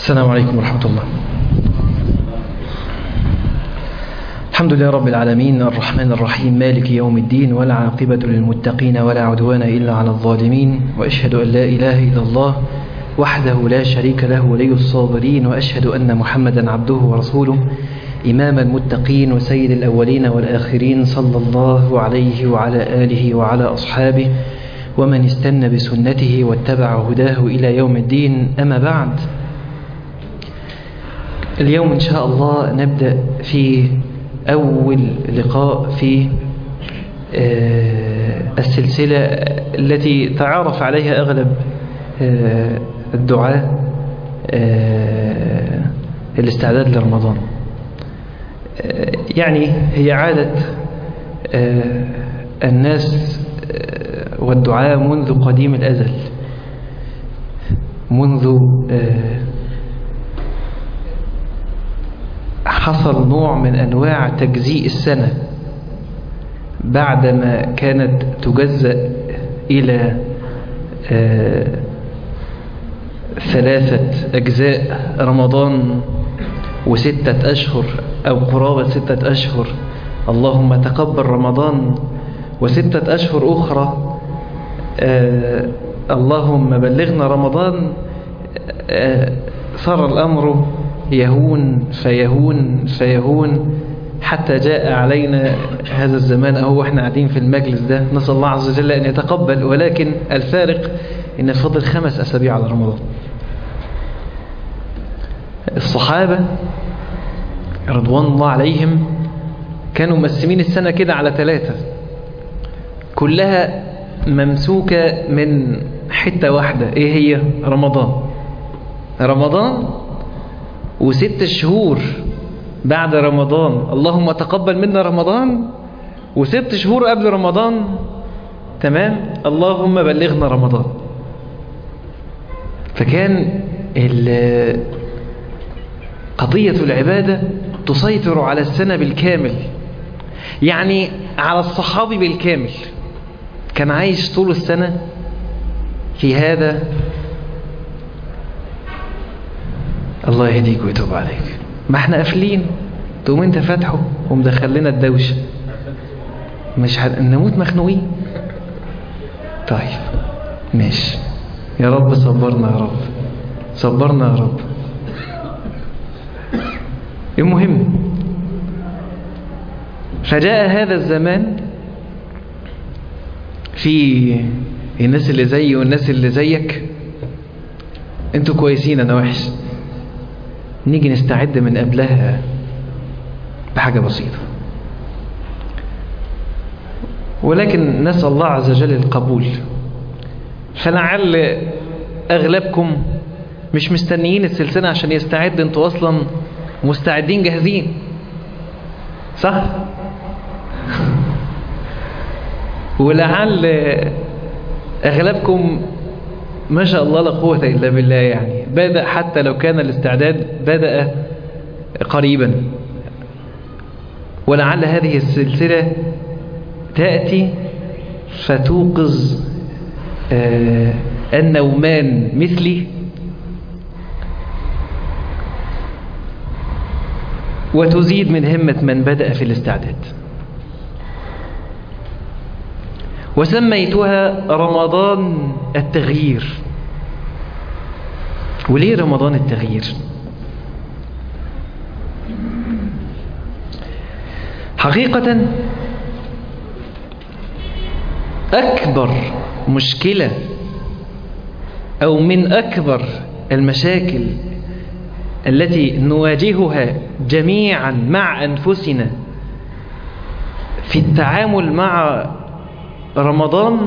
السلام عليكم ورحمة الله الحمد لله رب العالمين الرحمن الرحيم مالك يوم الدين ولا عاقبة للمتقين ولا عدوان إلا على الظالمين وأشهد أن لا إله إلا الله وحده لا شريك له ولي الصابرين وأشهد أن محمدا عبده ورسوله إمام المتقين وسيد الأولين والآخرين صلى الله عليه وعلى آله وعلى أصحابه ومن استنى بسنته واتبع هداه إلى يوم الدين أما بعد اليوم إن شاء الله نبدأ في أول لقاء في السلسلة التي تعارف عليها أغلب الدعاء الاستعداد لرمضان يعني هي عادة الناس والدعاء منذ قديم الأزل منذ حصل نوع من أنواع تجزيء السنة بعدما كانت تجزأ إلى ثلاثة أجزاء رمضان وستة أشهر أو قرابة ستة أشهر اللهم تقبل رمضان وستة أشهر أخرى آه اللهم بلغنا رمضان آه صار الأمر يهون فيهون فيهون حتى جاء علينا هذا الزمان أهو احنا قاعدين في المجلس ده نسأل الله عز وجل أن يتقبل ولكن الفارق إن فضل خمس أسابيع على رمضان الصحابة رضوان الله عليهم كانوا مقسمين السنة كده على ثلاثة كلها ممسوكة من حتة واحدة ايه هي رمضان رمضان وست شهور بعد رمضان اللهم تقبل منا رمضان وست شهور قبل رمضان تمام اللهم بلغنا رمضان فكان قضية العبادة تسيطر على السنة بالكامل يعني على الصحابي بالكامل كان عايش طول السنة في هذا الله يهديك ويتوب عليك ما احنا قافلين تقوم انت فاتحه ومدخل لنا الدوشة مش ه... نموت مخنوقين طيب ماشي يا رب صبرنا يا رب صبرنا يا رب المهم فجاء هذا الزمان في الناس اللي زيي والناس اللي زيك انتوا كويسين انا وحش نيجي نستعد من قبلها بحاجة بسيطة ولكن نسأل الله عز وجل القبول فلعل أغلبكم مش مستنيين السلسلة عشان يستعد انتوا أصلا مستعدين جاهزين صح ولعل أغلبكم ما شاء الله لا قوة إلا بالله يعني بدأ حتى لو كان الاستعداد بدأ قريبا ولعل هذه السلسلة تأتي فتوقظ آه النومان مثلي وتزيد من همة من بدأ في الاستعداد وسميتها رمضان التغيير وليه رمضان التغيير حقيقة أكبر مشكلة أو من أكبر المشاكل التي نواجهها جميعا مع أنفسنا في التعامل مع رمضان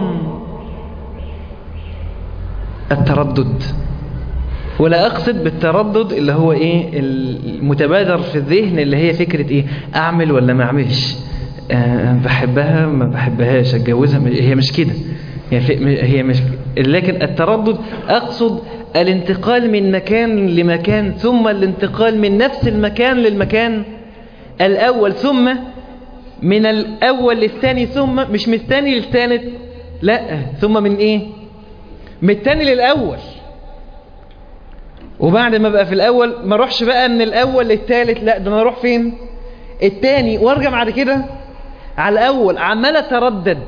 التردد ولا أقصد بالتردد اللي هو إيه المتبادر في الذهن اللي هي فكرة إيه أعمل ولا ما أعملش أه بحبها ما بحبهاش أتجوزها هي مش كده هي مش لكن التردد أقصد الانتقال من مكان لمكان ثم الانتقال من نفس المكان للمكان الأول ثم من الأول للثاني ثم مش من الثاني للثالث لا ثم من إيه من الثاني للأول وبعد ما بقى في الاول ما اروحش بقى من الاول للثالث لا ده انا اروح فين التاني وارجع بعد كده على الاول عمال اتردد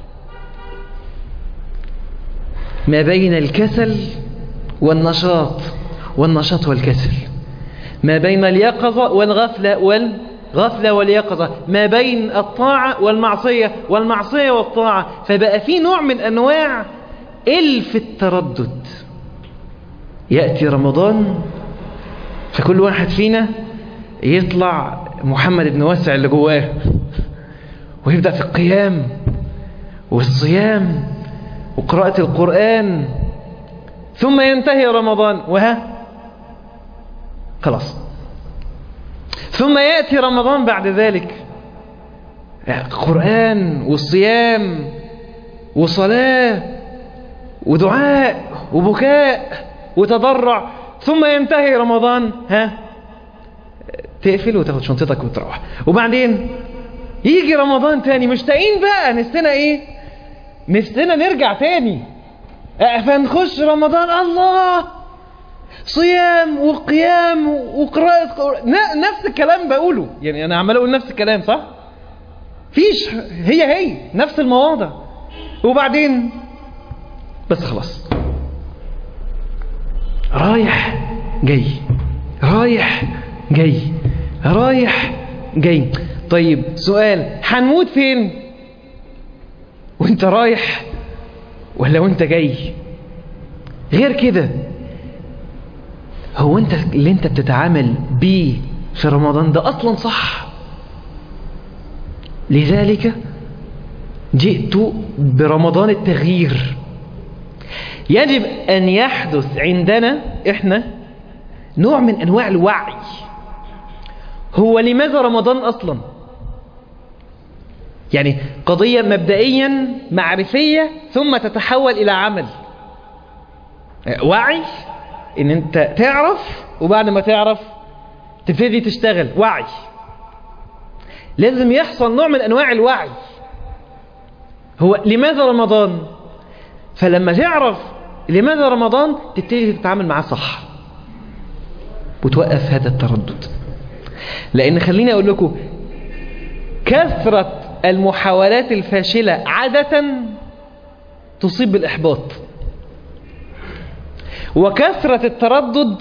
ما بين الكسل والنشاط والنشاط والكسل ما بين اليقظة والغفلة والغفلة واليقظة ما بين الطاعة والمعصية والمعصية والطاعة فبقى في نوع من أنواع إلف التردد يأتي رمضان فكل واحد فينا يطلع محمد بن واسع اللي جواه ويبدأ في القيام والصيام وقراءة القرآن ثم ينتهي رمضان وها خلاص ثم يأتي رمضان بعد ذلك قرآن وصيام وصلاة ودعاء وبكاء وتضرع ثم ينتهي رمضان ها تقفل وتاخد شنطتك وتروح وبعدين يجي رمضان تاني مشتاقين بقى نفسنا ايه نفسنا نرجع تاني فنخش رمضان الله صيام وقيام وقراءة قرآن نفس الكلام بقوله يعني أنا عمال أقول نفس الكلام صح؟ فيش هي هي نفس المواضع وبعدين بس خلاص رايح جاي رايح جاي رايح جاي طيب سؤال هنموت فين وانت رايح ولا وانت جاي غير كده هو انت اللي انت بتتعامل بيه في رمضان ده اصلا صح لذلك جئت برمضان التغيير يجب ان يحدث عندنا احنا نوع من انواع الوعي هو لماذا رمضان اصلا يعني قضية مبدئيا معرفية ثم تتحول الى عمل وعي ان انت تعرف وبعد ما تعرف تبتدي تشتغل وعي لازم يحصل نوع من انواع الوعي هو لماذا رمضان فلما تعرف لماذا رمضان تبتدي تتعامل معاه صح وتوقف هذا التردد لان خليني اقول لكم كثرة المحاولات الفاشلة عادة تصيب بالاحباط وكثرة التردد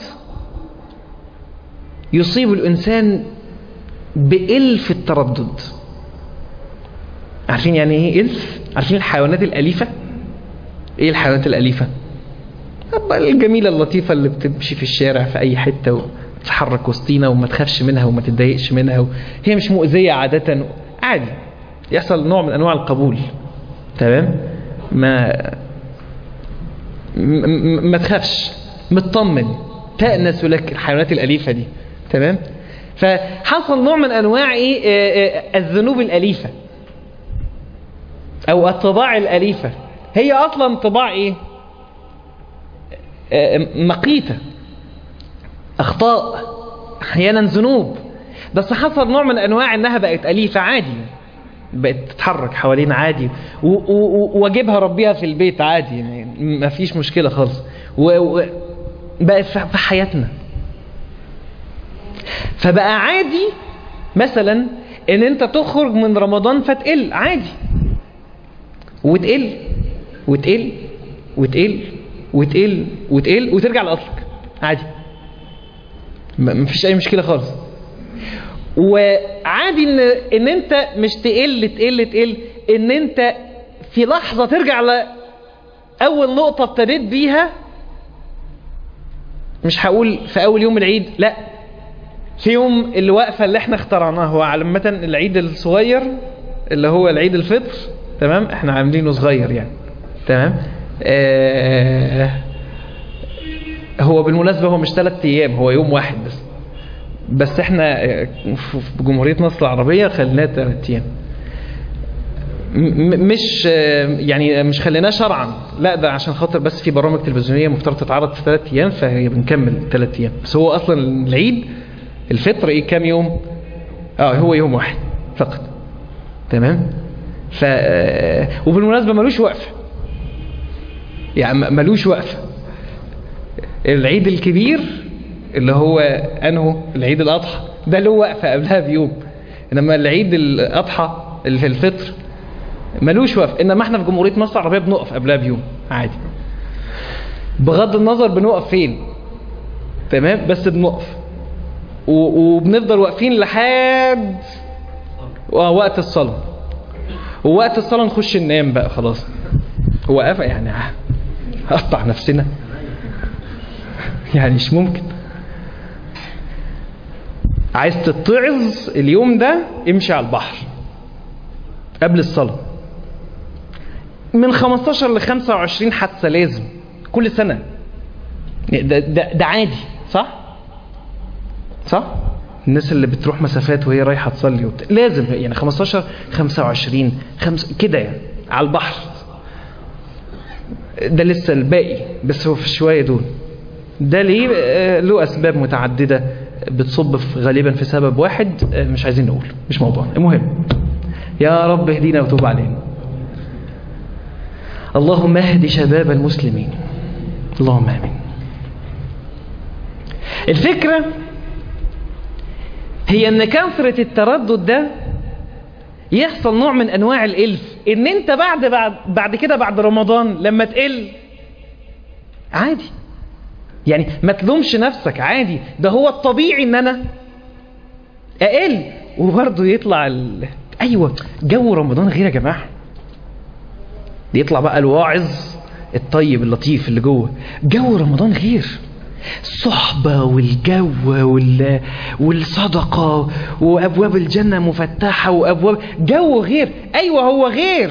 يصيب الإنسان بإلف التردد عارفين يعني إيه إلف؟ عارفين الحيوانات الأليفة؟ إيه الحيوانات الأليفة؟ الجميلة اللطيفة اللي بتمشي في الشارع في أي حتة وتتحرك وسطينا وما تخافش منها وما تتضايقش منها و... هي مش مؤذية عادة عادي يحصل نوع من أنواع القبول تمام؟ ما ما تخافش مطمن تأنس لك الحيوانات الأليفة دي تمام فحصل نوع من أنواع إيه آه آه الذنوب الأليفة أو الطباع الأليفة هي أصلا طباع إيه آه مقيتة أخطاء أحيانا ذنوب بس حصل نوع من أنواع أنها بقت أليفة عادي بقت تتحرك حوالين عادي واجيبها ربيها في البيت عادي يعني ما فيش مشكلة خالص وبقت في حياتنا فبقى عادي مثلا ان انت تخرج من رمضان فتقل عادي وتقل وتقل وتقل وتقل وتقل وترجع لاصلك عادي مفيش اي مشكلة خالص وعادي ان ان انت مش تقل تقل تقل ان انت في لحظة ترجع لأول نقطة ابتديت بيها مش هقول في أول يوم العيد لا في يوم الوقفة اللي احنا اخترعناها هو عامة العيد الصغير اللي هو العيد الفطر تمام احنا عاملينه صغير يعني تمام آه هو بالمناسبة هو مش ثلاث ايام هو يوم واحد بس بس احنا في جمهورية مصر العربية خليناه ثلاث ايام مش يعني مش خليناه شرعا لا ده عشان خاطر بس في برامج تلفزيونيه مفترض تتعرض في ثلاث ايام فهي بنكمل ثلاث ايام بس هو اصلا العيد الفطر ايه كام يوم اه هو يوم واحد فقط تمام ف وبالمناسبه ملوش وقفه يعني ملوش وقفه العيد الكبير اللي هو انه العيد الاضحى ده له وقفه قبلها بيوم انما العيد الاضحى اللي في الفطر ملوش وقف انما احنا في جمهوريه مصر العربيه بنقف قبلها بيوم عادي بغض النظر بنقف فين تمام بس بنقف و- وبنفضل واقفين لحد وقت الصلاه ووقت الصلاه نخش ننام بقى خلاص هو قفا يعني هقطع نفسنا يعني مش ممكن عايز تتعظ اليوم ده امشي على البحر قبل الصلاة من 15 ل 25 حادثة لازم كل سنة ده, ده, ده عادي صح؟ صح؟ الناس اللي بتروح مسافات وهي رايحة تصلي وبت... لازم يعني 15 25 خمس كده يعني على البحر ده لسه الباقي بس هو في شوية دول ده ليه آه، له أسباب متعددة بتصب في غالبا في سبب واحد آه، مش عايزين نقول مش موضوع المهم يا رب اهدينا وتوب علينا اللهم اهد شباب المسلمين اللهم امين الفكرة هي ان كثرة التردد ده يحصل نوع من انواع الالف ان انت بعد بعد بعد كده بعد رمضان لما تقل عادي يعني ما تلومش نفسك عادي ده هو الطبيعي ان انا اقل وبرضه يطلع ال... ايوه جو رمضان غير يا جماعه يطلع بقى الواعظ الطيب اللطيف اللي جوه جو رمضان غير الصحبة والجو وال... والصدقة وأبواب الجنة مفتحة وأبواب جو غير أيوة هو غير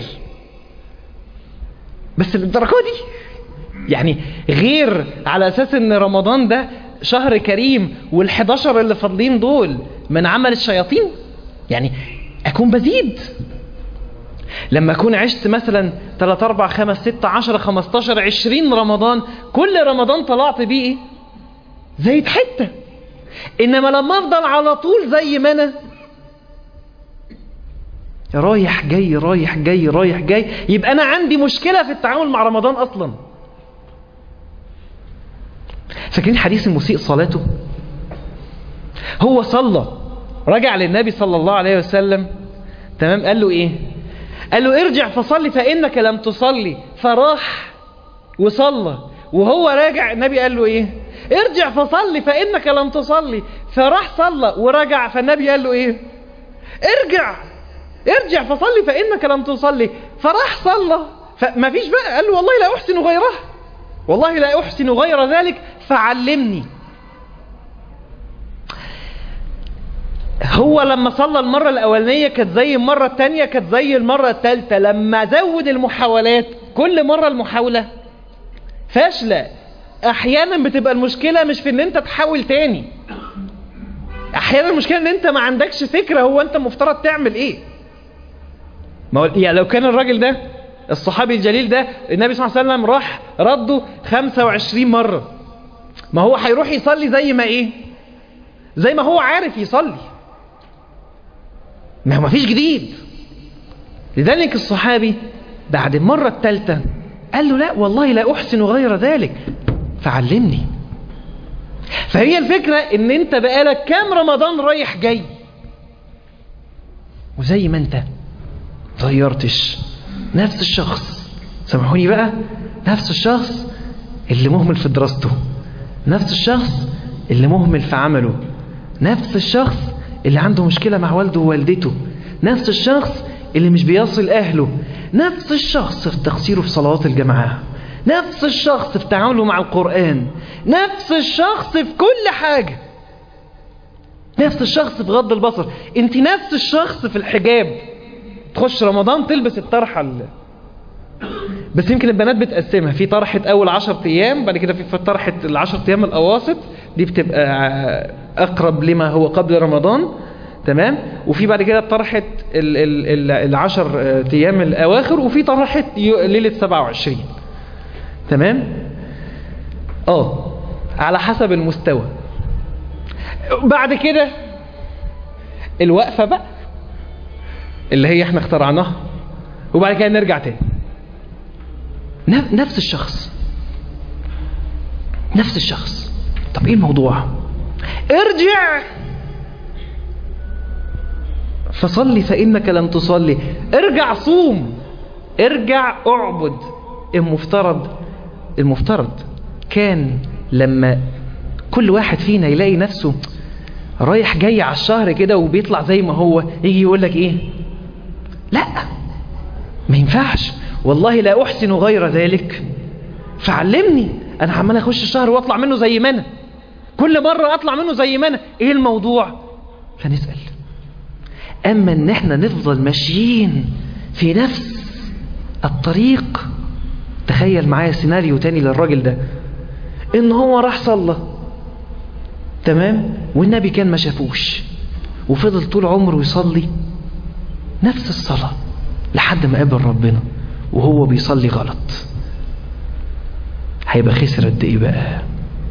بس للدرجة دي يعني غير على أساس أن رمضان ده شهر كريم وال11 اللي فاضلين دول من عمل الشياطين يعني أكون بزيد لما أكون عشت مثلا 3 4 5 6 10 15 20 رمضان كل رمضان طلعت بيه إيه؟ زايد حتة إنما لما أفضل على طول زي ما أنا رايح جاي رايح جاي رايح جاي يبقى أنا عندي مشكلة في التعامل مع رمضان أصلا فاكرين حديث المسيء صلاته هو صلى رجع للنبي صلى الله عليه وسلم تمام قال له ايه قال له ارجع فصلي فإنك لم تصلي فراح وصلى وهو راجع النبي قال له ايه ارجع فصلي فإنك لم تصلي فراح صلى ورجع فالنبي قال له ايه ارجع ارجع فصلي فإنك لم تصلي فراح صلى فما فيش بقى قال له والله لا أحسن غيره والله لا أحسن غير ذلك فعلمني هو لما صلى المرة الأولانية كانت زي المرة الثانية كانت زي المرة الثالثة لما زود المحاولات كل مرة المحاولة فاشلة أحيانا بتبقى المشكلة مش في إن أنت تحاول تاني أحيانا المشكلة إن أنت ما عندكش فكرة هو أنت مفترض تعمل إيه ما هو يعني لو كان الراجل ده الصحابي الجليل ده النبي صلى الله عليه وسلم راح رده 25 مرة ما هو هيروح يصلي زي ما ايه زي ما هو عارف يصلي ما هو ما فيش جديد لذلك الصحابي بعد المرة الثالثة قال له لا والله لا أحسن غير ذلك فعلمني فهي الفكرة ان انت بقالك كام رمضان رايح جاي وزي ما انت غيرتش نفس الشخص سامحوني بقى نفس الشخص اللي مهمل في دراسته نفس الشخص اللي مهمل في عمله نفس الشخص اللي عنده مشكلة مع والده ووالدته نفس الشخص اللي مش بيصل أهله نفس الشخص في تقصيره في صلوات الجماعة نفس الشخص في تعامله مع القرآن نفس الشخص في كل حاجة نفس الشخص في غض البصر انت نفس الشخص في الحجاب تخش رمضان تلبس الطرحة اللي. بس يمكن البنات بتقسمها في طرحة أول عشر أيام بعد كده في طرحة العشر أيام الأواسط دي بتبقى أقرب لما هو قبل رمضان تمام وفي بعد كده طرحة ال ال ال العشر أيام الأواخر وفي طرحة ليلة 27 تمام اه على حسب المستوى بعد كده الوقفة بقى اللي هي احنا اخترعناها وبعد كده نرجع تاني نفس الشخص نفس الشخص طب ايه الموضوع ارجع فصلي فإنك لم تصلي ارجع صوم ارجع اعبد المفترض المفترض كان لما كل واحد فينا يلاقي نفسه رايح جاي على الشهر كده وبيطلع زي ما هو يجي يقول لك ايه لا ما ينفعش والله لا احسن غير ذلك فعلمني انا عمال اخش الشهر واطلع منه زي ما انا كل مرة اطلع منه زي ما انا ايه الموضوع فنسأل اما ان احنا نفضل ماشيين في نفس الطريق تخيل معايا سيناريو تاني للراجل ده ان هو راح صلى تمام والنبي كان ما شافوش وفضل طول عمره يصلي نفس الصلاة لحد ما قابل ربنا وهو بيصلي غلط هيبقى خسر قد ايه بقى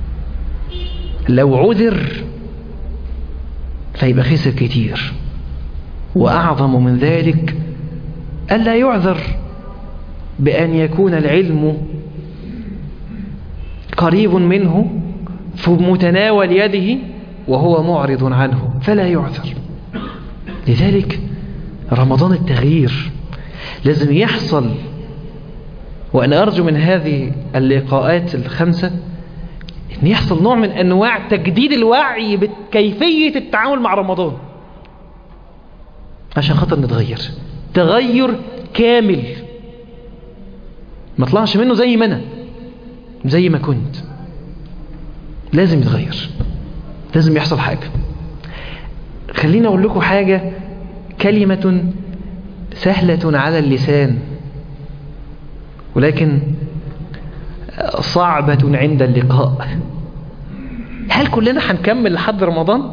لو عذر فيبقى خسر كتير وأعظم من ذلك ألا يعذر بأن يكون العلم قريب منه في متناول يده وهو معرض عنه فلا يعذر لذلك رمضان التغيير لازم يحصل وأنا أرجو من هذه اللقاءات الخمسة أن يحصل نوع من أنواع تجديد الوعي بكيفية التعامل مع رمضان عشان خاطر نتغير تغير كامل ما طلعش منه زي ما أنا زي ما كنت لازم يتغير لازم يحصل حاجة خليني أقول لكم حاجة كلمة سهلة على اللسان ولكن صعبة عند اللقاء هل كلنا هنكمل لحد رمضان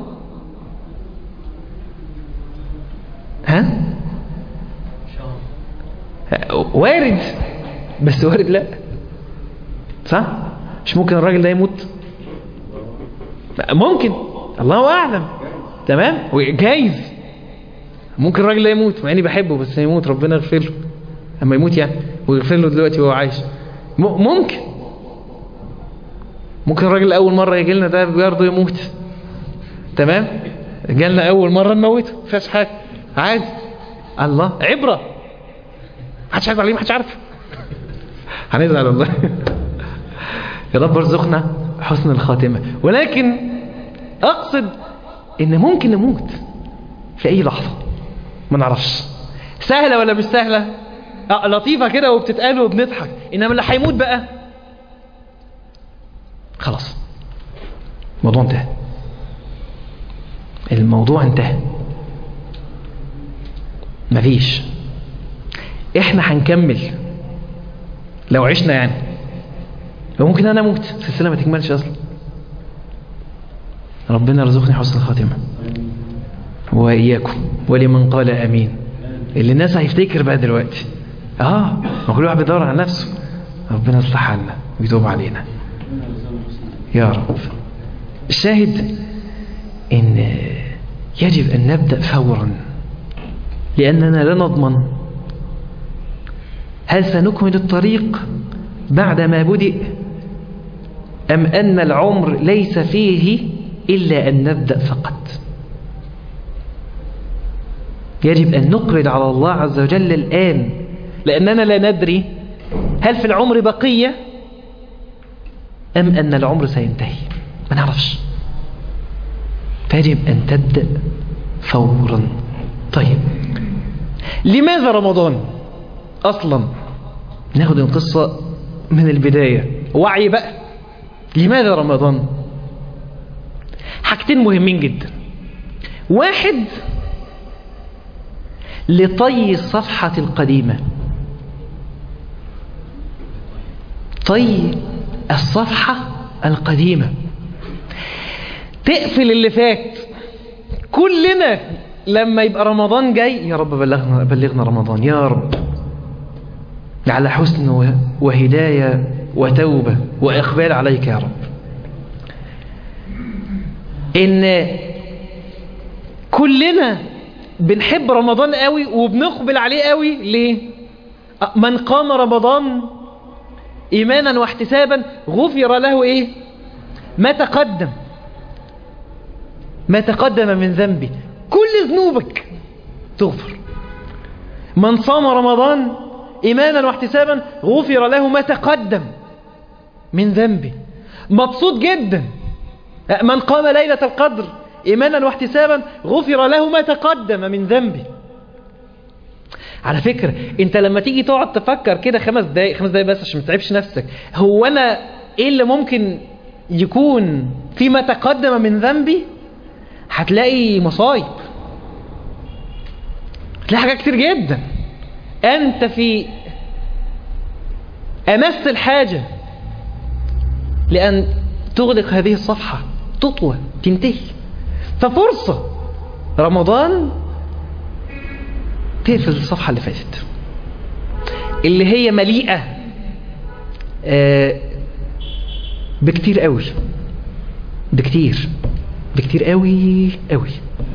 ها وارد بس وارد لا صح مش ممكن الراجل ده يموت ممكن الله اعلم تمام جايز ممكن الراجل ده يموت مع اني بحبه بس يموت ربنا يغفر له اما يموت يعني ويغفر له دلوقتي وهو عايش ممكن ممكن الراجل اول مره يجي لنا ده برضه يموت تمام جالنا اول مره نموته فيهاش حاجه عادي الله عبره محدش عايز عليه محدش عارف هنزعل والله يا رب ارزقنا حسن الخاتمه ولكن اقصد ان ممكن نموت في اي لحظه ما نعرفش سهله ولا مش سهله آه لطيفه كده وبتتقال وبنضحك انما اللي هيموت بقى خلاص الموضوع انتهى الموضوع انتهى مفيش احنا هنكمل لو عشنا يعني وممكن انا اموت السلسله ما تكملش اصلا ربنا يرزقني حسن الخاتمه واياكم ولمن قال امين اللي الناس هيفتكر بقى دلوقتي اه ما كل واحد بيدور على نفسه ربنا يصلح حالنا ويتوب علينا يا رب الشاهد ان يجب ان نبدا فورا لاننا لا نضمن هل سنكمل الطريق بعد ما بدأ أم أن العمر ليس فيه إلا أن نبدأ فقط يجب أن نقبل على الله عز وجل الآن لأننا لا ندري هل في العمر بقية أم أن العمر سينتهي ما نعرفش فيجب أن تبدأ فورا طيب لماذا رمضان أصلا ناخد القصة من البداية وعي بقى لماذا رمضان حاجتين مهمين جدا واحد لطي الصفحة القديمة طي الصفحة القديمة تقفل اللي فات كلنا لما يبقى رمضان جاي يا رب بلغنا, بلغنا رمضان يا رب على حسن وهداية وتوبة وإقبال عليك يا رب إن كلنا بنحب رمضان قوي وبنقبل عليه قوي ليه من قام رمضان إيمانا واحتسابا غفر له إيه ما تقدم ما تقدم من ذنبي كل ذنوبك تغفر من صام رمضان إيمانا واحتسابا غفر له ما تقدم من ذنبه مبسوط جدا من قام ليلة القدر إيمانا واحتسابا غفر له ما تقدم من ذنبه على فكرة انت لما تيجي تقعد تفكر كده خمس دقايق خمس دقايق بس عشان ما تتعبش نفسك هو انا ايه اللي ممكن يكون فيما تقدم من ذنبي هتلاقي مصايب هتلاقي حاجات كتير جدا انت في امس الحاجة لان تغلق هذه الصفحة تطوى تنتهي ففرصة رمضان تقفل الصفحة اللي فاتت اللي هي مليئة آه بكتير قوي بكتير بكتير قوي قوي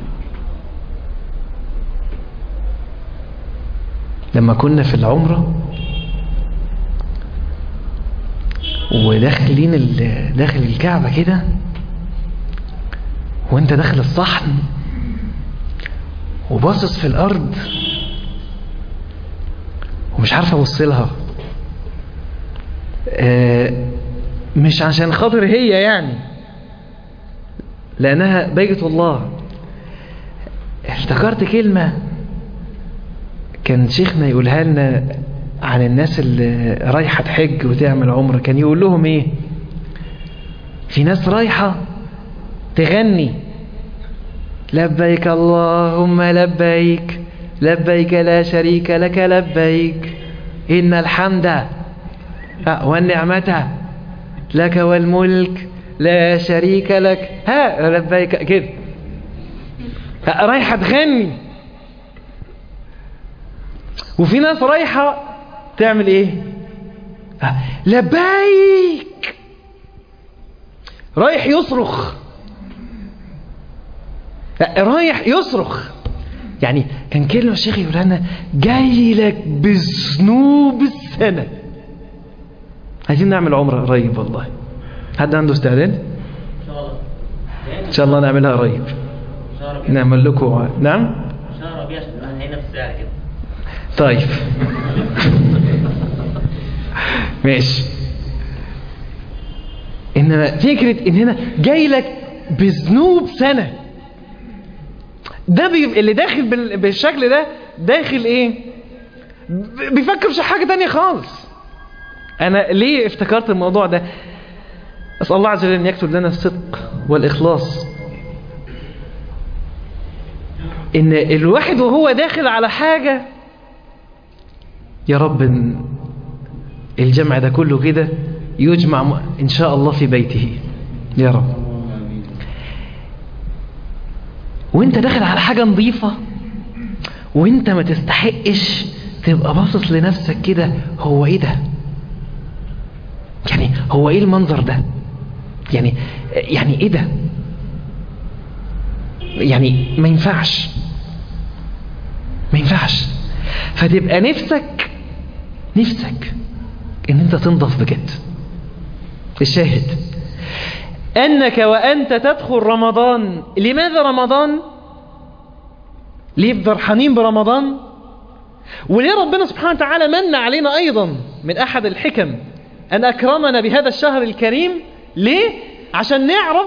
لما كنا في العمرة وداخلين داخل الكعبة كده وانت داخل الصحن وباصص في الارض ومش عارف ابص لها آه مش عشان خاطر هي يعني لانها بيت الله افتكرت كلمة كان شيخنا يقولها لنا عن الناس اللي رايحة تحج وتعمل عمرة كان يقول لهم ايه في ناس رايحة تغني لبيك اللهم لبيك لبيك لا شريك لك لبيك إن الحمد والنعمة لك والملك لا شريك لك ها لبيك كده رايحة تغني وفي ناس رايحة تعمل ايه لبيك رايح يصرخ رايح يصرخ يعني كان كلمة الشيخ يقول لنا جاي لك بذنوب السنة عايزين نعمل عمرة قريب والله حد عنده استعداد؟ ان شاء الله ان شاء الله نعملها قريب شهر ربيع نعمل لكم نعم شهر ربيع عشان الواحد هينام في ساعة كده طيب ماشي انما فكرة ان هنا جاي لك بذنوب سنة ده بي... اللي داخل بال... بالشكل ده داخل ايه ب- بيفكر في حاجة تانية خالص انا ليه افتكرت الموضوع ده اسأل الله عز وجل ان يكتب لنا الصدق والاخلاص ان الواحد وهو داخل على حاجة يا رب إن الجمع ده كله كده يجمع م- ان شاء الله في بيته يا رب وانت داخل على حاجة نظيفة وانت ما تستحقش تبقى باصص لنفسك كده هو ايه ده يعني هو ايه المنظر ده يعني يعني ايه ده يعني ما ينفعش ما ينفعش فتبقى نفسك نفسك ان انت تنضف بجد الشاهد انك وانت تدخل رمضان لماذا رمضان ليه فرحانين برمضان وليه ربنا سبحانه وتعالى من علينا ايضا من احد الحكم ان اكرمنا بهذا الشهر الكريم ليه عشان نعرف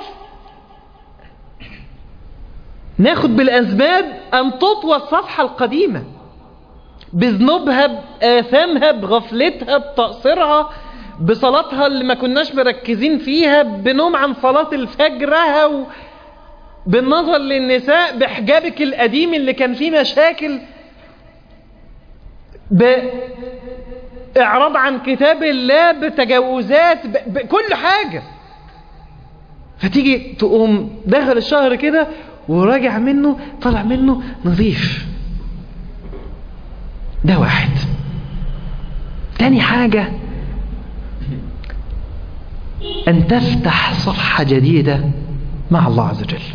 ناخد بالاسباب ان تطوى الصفحه القديمه بذنوبها بآثامها بغفلتها بتقصيرها بصلاتها اللي ما كناش مركزين فيها بنوم عن صلاة الفجرها و... بالنظر للنساء بحجابك القديم اللي كان فيه مشاكل بإعراض عن كتاب الله بتجاوزات ب... بكل حاجة فتيجي تقوم داخل الشهر كده وراجع منه طلع منه نظيف ده واحد تاني حاجة أن تفتح صفحة جديدة مع الله عز وجل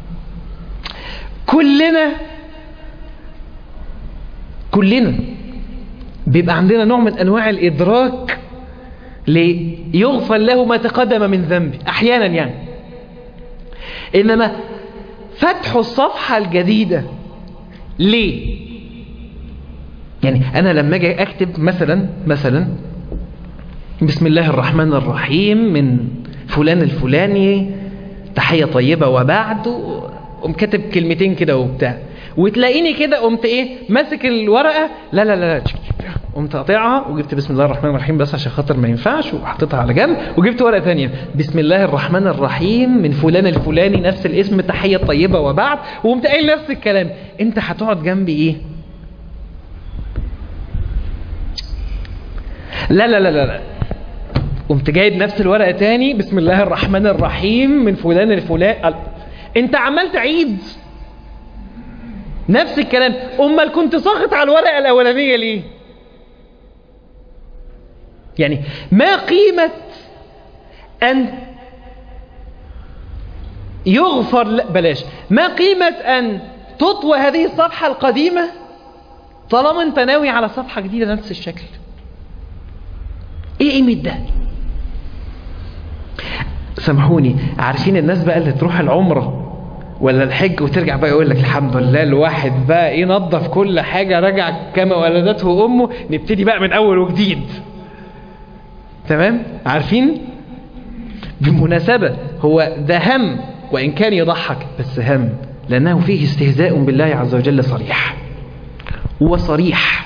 كلنا كلنا بيبقى عندنا نوع من أنواع الإدراك ليغفر له ما تقدم من ذنبه أحيانا يعني إنما فتحوا الصفحة الجديدة ليه يعني انا لما اجي اكتب مثلا مثلا بسم الله الرحمن الرحيم من فلان الفلاني تحية طيبة وبعد قوم كاتب كلمتين كده وبتاع وتلاقيني كده قمت ايه ماسك الورقة لا لا لا لا قمت قاطعها وجبت بسم الله الرحمن الرحيم بس عشان خاطر ما ينفعش وحطيتها على جنب وجبت ورقة ثانية بسم الله الرحمن الرحيم من فلان الفلاني نفس الاسم تحية طيبة وبعد وقمت قايل نفس الكلام انت هتقعد جنبي ايه لا لا لا لا لا قمت جايب نفس الورقة تاني بسم الله الرحمن الرحيم من فلان الفلان انت عمال تعيد نفس الكلام امال كنت ساخط على الورقة الاولانية ليه يعني ما قيمة ان يغفر لا بلاش ما قيمة ان تطوى هذه الصفحة القديمة طالما انت ناوي على صفحة جديدة نفس الشكل ايه قيمة ده سامحوني عارفين الناس بقى اللي تروح العمرة ولا الحج وترجع بقى يقول لك الحمد لله الواحد بقى ايه نظف كل حاجة رجع كما ولدته امه نبتدي بقى من اول وجديد تمام عارفين بالمناسبة هو ده هم وان كان يضحك بس هم لانه فيه استهزاء بالله عز وجل صريح وصريح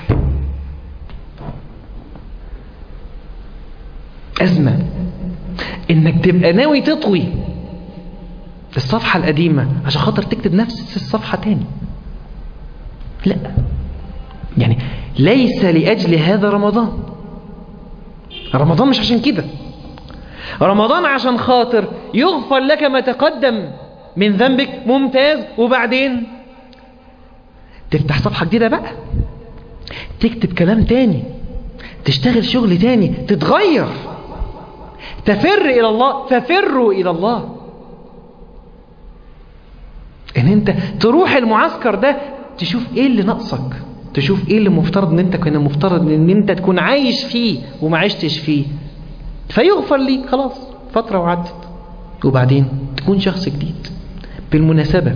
أزمة إنك تبقى ناوي تطوي الصفحة القديمة عشان خاطر تكتب نفس الصفحة تاني لا يعني ليس لأجل هذا رمضان رمضان مش عشان كده رمضان عشان خاطر يغفر لك ما تقدم من ذنبك ممتاز وبعدين تفتح صفحة جديدة بقى تكتب كلام تاني تشتغل شغل تاني تتغير تفر إلى الله ففروا إلى الله ان انت تروح المعسكر ده تشوف ايه اللي ناقصك تشوف ايه اللي مفترض ان انت كان مفترض ان انت تكون عايش فيه وما عشتش فيه فيغفر ليك خلاص فترة وعدت وبعدين تكون شخص جديد بالمناسبة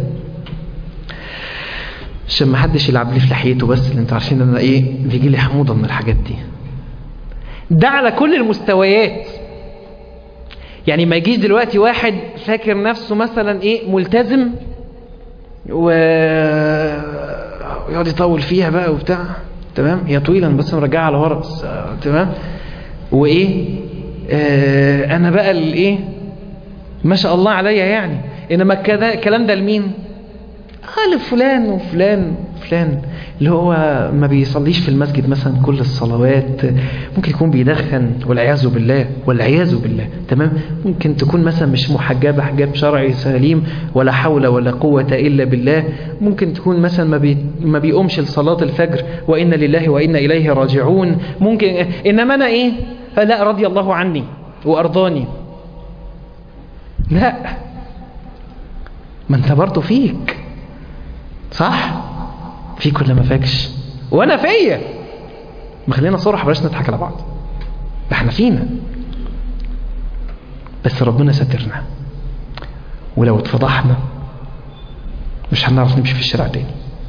عشان ما حدش يلعب لي في لحيته بس اللي انتوا عارفين ان انا ايه بيجي لي حموضه من الحاجات دي ده على كل المستويات يعني ما يجيش دلوقتي واحد فاكر نفسه مثلا ايه ملتزم و يقعد يطول فيها بقى وبتاع تمام هي طويلة أنا بس مرجعها على ورا بس آه، تمام وايه آه انا بقى الايه ما شاء الله عليا يعني انما الكذا- الكلام ده لمين قال فلان وفلان وفلان اللي هو ما بيصليش في المسجد مثلا كل الصلوات ممكن يكون بيدخن والعياذ بالله والعياذ بالله تمام ممكن تكون مثلا مش محجبة حجاب شرعي سليم ولا حول ولا قوة إلا بالله ممكن تكون مثلا ما, بي ما بيقومش لصلاة الفجر وإن لله وإنا إليه راجعون ممكن إنما أنا إيه لا رضي الله عني وأرضاني لا ما انت برضه فيك صح فيك ولا ما فاكش وانا فيا ما خلينا صراحة بلاش نضحك على بعض ده احنا فينا بس ربنا سترنا ولو اتفضحنا مش هنعرف نمشي في الشارع تاني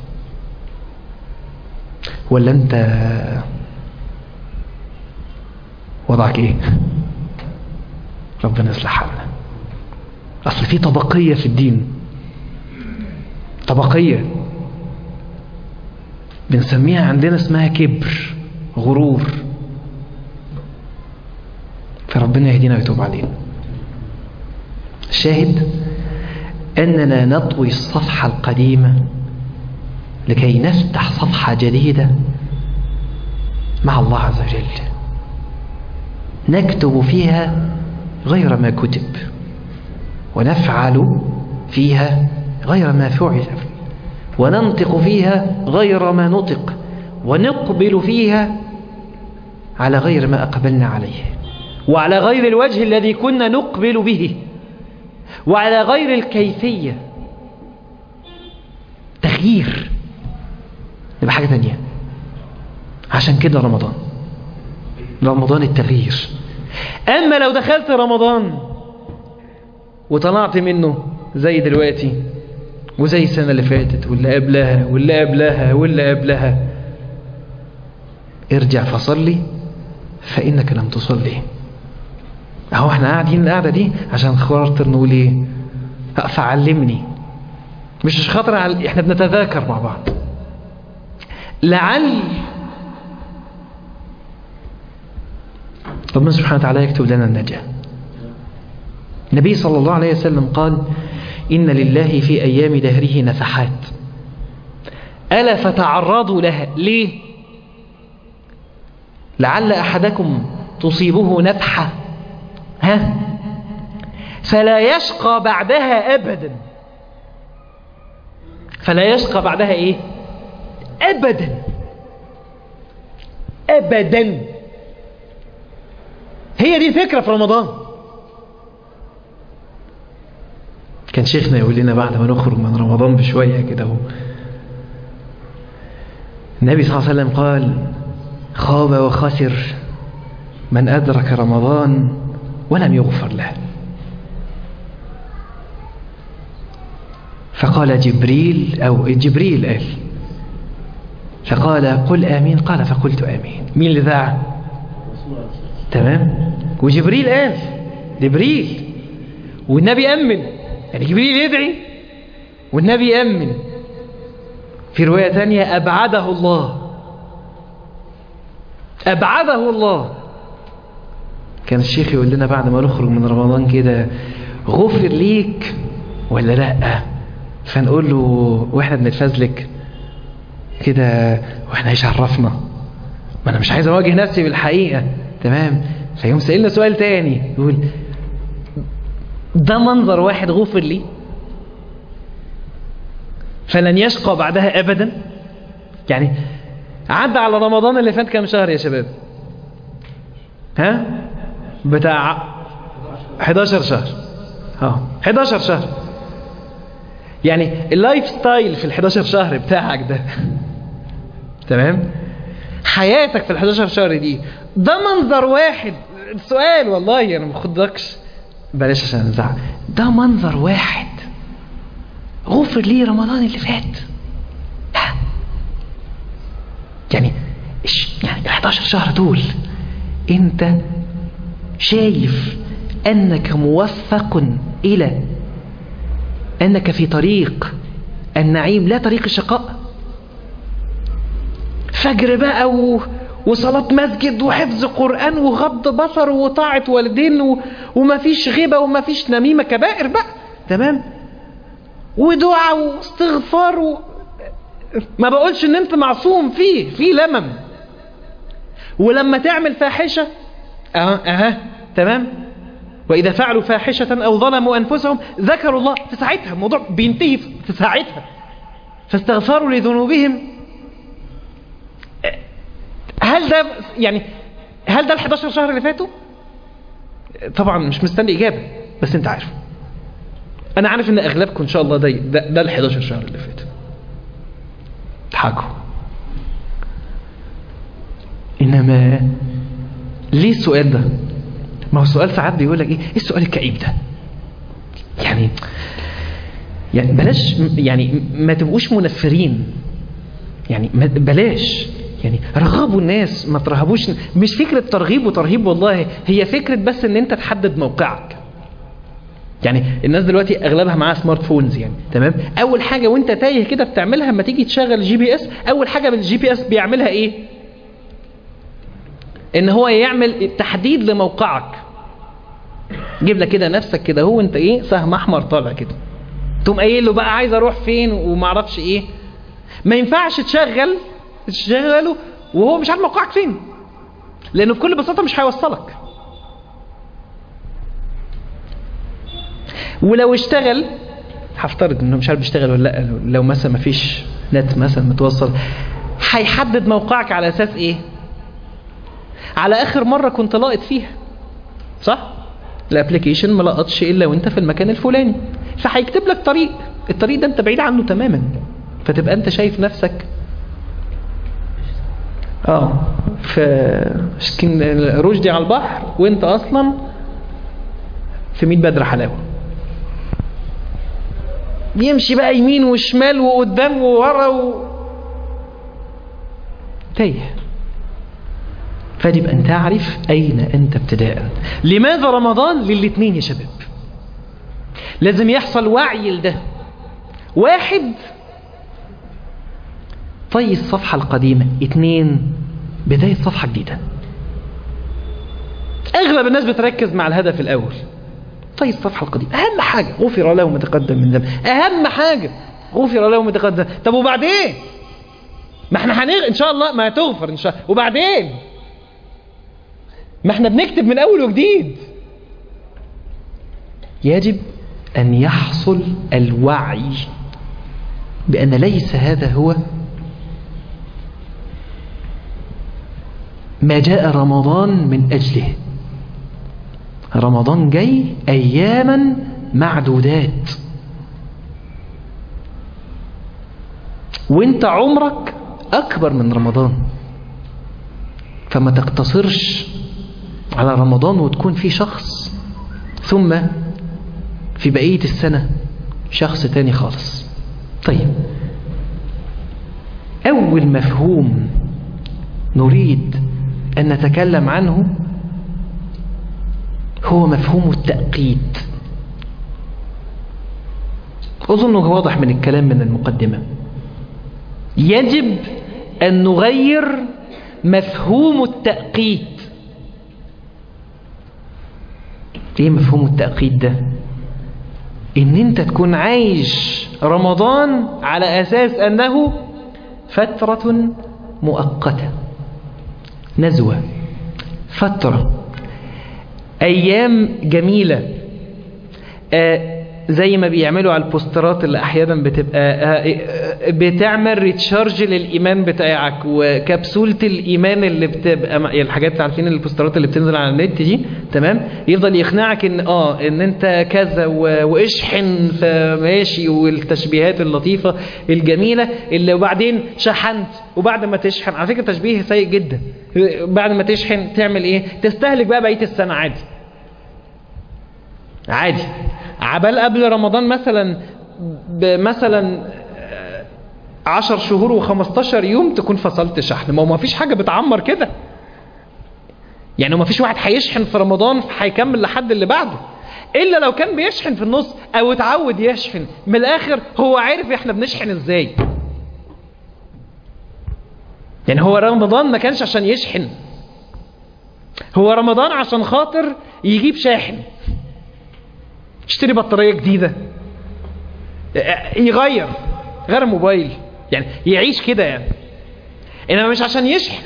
ولا انت وضعك ايه ربنا يصلح حالنا اصل في طبقية في الدين طبقية بنسميها عندنا اسمها كبر غرور فربنا يهدينا ويتوب علينا الشاهد أننا نطوي الصفحة القديمة لكي نفتح صفحة جديدة مع الله عز وجل نكتب فيها غير ما كتب ونفعل فيها غير ما فعل وننطق فيها غير ما نطق ونقبل فيها على غير ما أقبلنا عليه وعلى غير الوجه الذي كنا نقبل به وعلى غير الكيفية تغيير يبقى حاجة تانية عشان كده رمضان رمضان التغيير أما لو دخلت رمضان وطلعت منه زي دلوقتي وزي السنة اللي فاتت واللي قبلها واللي قبلها واللي قبلها ارجع فصلي فإنك لم تصلي اهو احنا قاعدين القعدة دي عشان خاطر نقول ايه فعلمني مش خاطر على... احنا بنتذاكر مع بعض لعل ربنا سبحانه وتعالى يكتب لنا النجاة النبي صلى الله عليه وسلم قال إن لله في أيام دهره نفحات ألا فتعرضوا لها ليه لعل أحدكم تصيبه نفحة ها فلا يشقى بعدها أبدا فلا يشقى بعدها إيه أبدا أبدا هي دي الفكرة في رمضان كان شيخنا يقول لنا بعد ما نخرج من رمضان بشوية كده هو النبي صلى الله عليه وسلم قال خاب وخسر من أدرك رمضان ولم يغفر له فقال جبريل أو جبريل قال فقال قل آمين قال فقلت آمين مين اللي ذاع تمام وجبريل قال جبريل والنبي أمن يعني جبريل يدعي والنبي أمن في رواية ثانية أبعده الله أبعده الله كان الشيخ يقول لنا بعد ما نخرج من رمضان كده غفر ليك ولا لا فنقول له واحنا بنتفزلك كده واحنا ايش عرفنا ما انا مش عايز اواجه نفسي بالحقيقة تمام فيقوم سألنا سؤال تاني يقول ده منظر واحد غفر لي فلن يشقى بعدها ابدا يعني عدى على رمضان اللي فات كام شهر يا شباب ها بتاع 11 شهر اه 11 شهر يعني اللايف ستايل في ال 11 شهر بتاعك ده تمام حياتك في ال 11 شهر دي ده منظر واحد سؤال والله انا ما باخدكش بلاش عشان نزعل ده منظر واحد غفر لي رمضان اللي فات ها. يعني يعني ال 11 شهر دول انت شايف انك موفق الى انك في طريق النعيم لا طريق الشقاء فجر بقى و... وصلاة مسجد وحفظ قرآن وغض بصر وطاعة والدين و... ومفيش غيبة ومفيش نميمة كبائر بقى تمام ودعاء واستغفار و... ما بقولش ان انت معصوم فيه في لمم ولما تعمل فاحشة اه اه تمام وإذا فعلوا فاحشة أو ظلموا أنفسهم ذكروا الله في ساعتها الموضوع بينتهي في ساعتها فاستغفروا لذنوبهم هل ده يعني هل ده ال 11 شهر اللي فاتوا طبعا مش مستني إجابة بس أنت عارف أنا عارف إن أغلبكم إن شاء الله ده ده, ده ال 11 شهر اللي فاتوا اضحكوا إنما ليه السؤال ده ما هو السؤال ساعات بيقول لك ايه ايه السؤال الكئيب ده يعني يعني بلاش يعني ما تبقوش منفرين يعني بلاش يعني رغبوا الناس ما ترهبوش مش فكرة ترغيب وترهيب والله هي فكرة بس ان انت تحدد موقعك يعني الناس دلوقتي اغلبها معاها سمارت فونز يعني تمام اول حاجة وانت تايه كده بتعملها لما تيجي تشغل جي بي اس اول حاجة بالجي بي اس بيعملها ايه ان هو يعمل تحديد لموقعك جيب لك كده نفسك كده هو انت ايه سهم احمر طالع كده تقوم قايل له بقى عايز اروح فين وما اعرفش ايه ما ينفعش تشغل تشغله وهو مش عارف موقعك فين لانه بكل بساطه مش هيوصلك ولو اشتغل هفترض انه مش عارف بيشتغل ولا لا لو, لو مثلا ما فيش نت مثلا متوصل هيحدد موقعك على اساس ايه على اخر مره كنت لاقط فيها صح الابلكيشن ما لقطش الا وانت في المكان الفلاني فهيكتب لك طريق الطريق ده انت بعيد عنه تماما فتبقى انت شايف نفسك اه في سكن رشدي على البحر وانت اصلا في ميت بدر حلاوه يمشي بقى يمين وشمال وقدام وورا و... تايه فيجب أن تعرف أين أنت ابتداء لماذا رمضان للاثنين يا شباب لازم يحصل وعي لده واحد طي الصفحة القديمة اثنين بداية صفحة جديدة أغلب الناس بتركز مع الهدف الأول طي الصفحة القديمة أهم حاجة غفر له ما تقدم من ذنب أهم حاجة غفر له ما تقدم طب وبعدين ما احنا هنغ... ان شاء الله ما هتغفر ان شاء الله وبعدين ما احنا بنكتب من اول وجديد يجب ان يحصل الوعي بان ليس هذا هو ما جاء رمضان من اجله رمضان جاي اياما معدودات وانت عمرك أكبر من رمضان فما تقتصرش على رمضان وتكون في شخص ثم في بقية السنة شخص تاني خالص طيب أول مفهوم نريد أن نتكلم عنه هو مفهوم التأقيد أظنه واضح من الكلام من المقدمة يجب أن نغير مفهوم التأقيت ايه مفهوم التأقيت ده ان انت تكون عايش رمضان على اساس انه فترة مؤقتة نزوة فترة ايام جميلة آه زي ما بيعملوا على البوسترات اللي احيانا بتبقى بتعمل ريتشارج للايمان بتاعك وكبسوله الايمان اللي بتبقى الحاجات عارفين البوسترات اللي بتنزل على النت دي تمام يفضل يقنعك ان اه ان انت كذا واشحن فماشي والتشبيهات اللطيفه الجميله اللي وبعدين شحنت وبعد ما تشحن على فكره تشبيه سيء جدا بعد ما تشحن تعمل ايه تستهلك بقى بقيه السنه عادي عادي عبال قبل رمضان مثلا مثلا عشر شهور وخمستاشر يوم تكون فصلت شحن ما هو ما فيش حاجة بتعمر كده يعني ما فيش واحد هيشحن في رمضان هيكمل لحد اللي بعده إلا لو كان بيشحن في النص أو اتعود يشحن من الآخر هو عارف إحنا بنشحن إزاي يعني هو رمضان ما كانش عشان يشحن هو رمضان عشان خاطر يجيب شاحن يشتري بطارية جديدة يغير غير موبايل يعني يعيش كده يعني انما مش عشان يشحن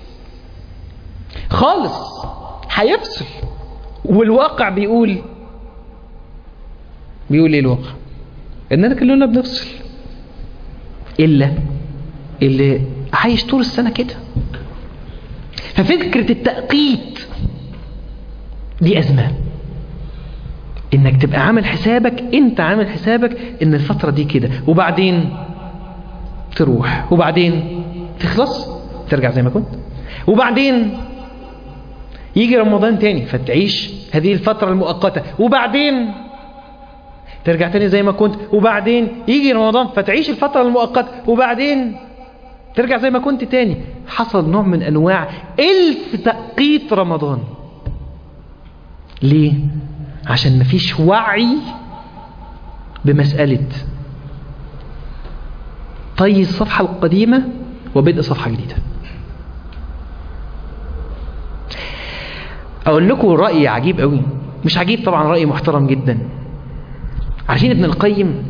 خالص هيفصل والواقع بيقول بيقول ايه الواقع اننا كلنا بنفصل الا اللي عايش طول السنة كده ففكرة التأقيت دي أزمة انك تبقى عامل حسابك انت عامل حسابك ان الفترة دي كده وبعدين تروح وبعدين تخلص ترجع زي ما كنت وبعدين يجي رمضان تاني فتعيش هذه الفترة المؤقتة وبعدين ترجع تاني زي ما كنت وبعدين يجي رمضان فتعيش الفترة المؤقتة وبعدين ترجع زي ما كنت تاني حصل نوع من انواع الف تأقيت رمضان ليه عشان مفيش وعي بمسألة طي الصفحة القديمة وبدء صفحة جديدة أقول لكم رأي عجيب قوي مش عجيب طبعا رأي محترم جدا عارفين ابن القيم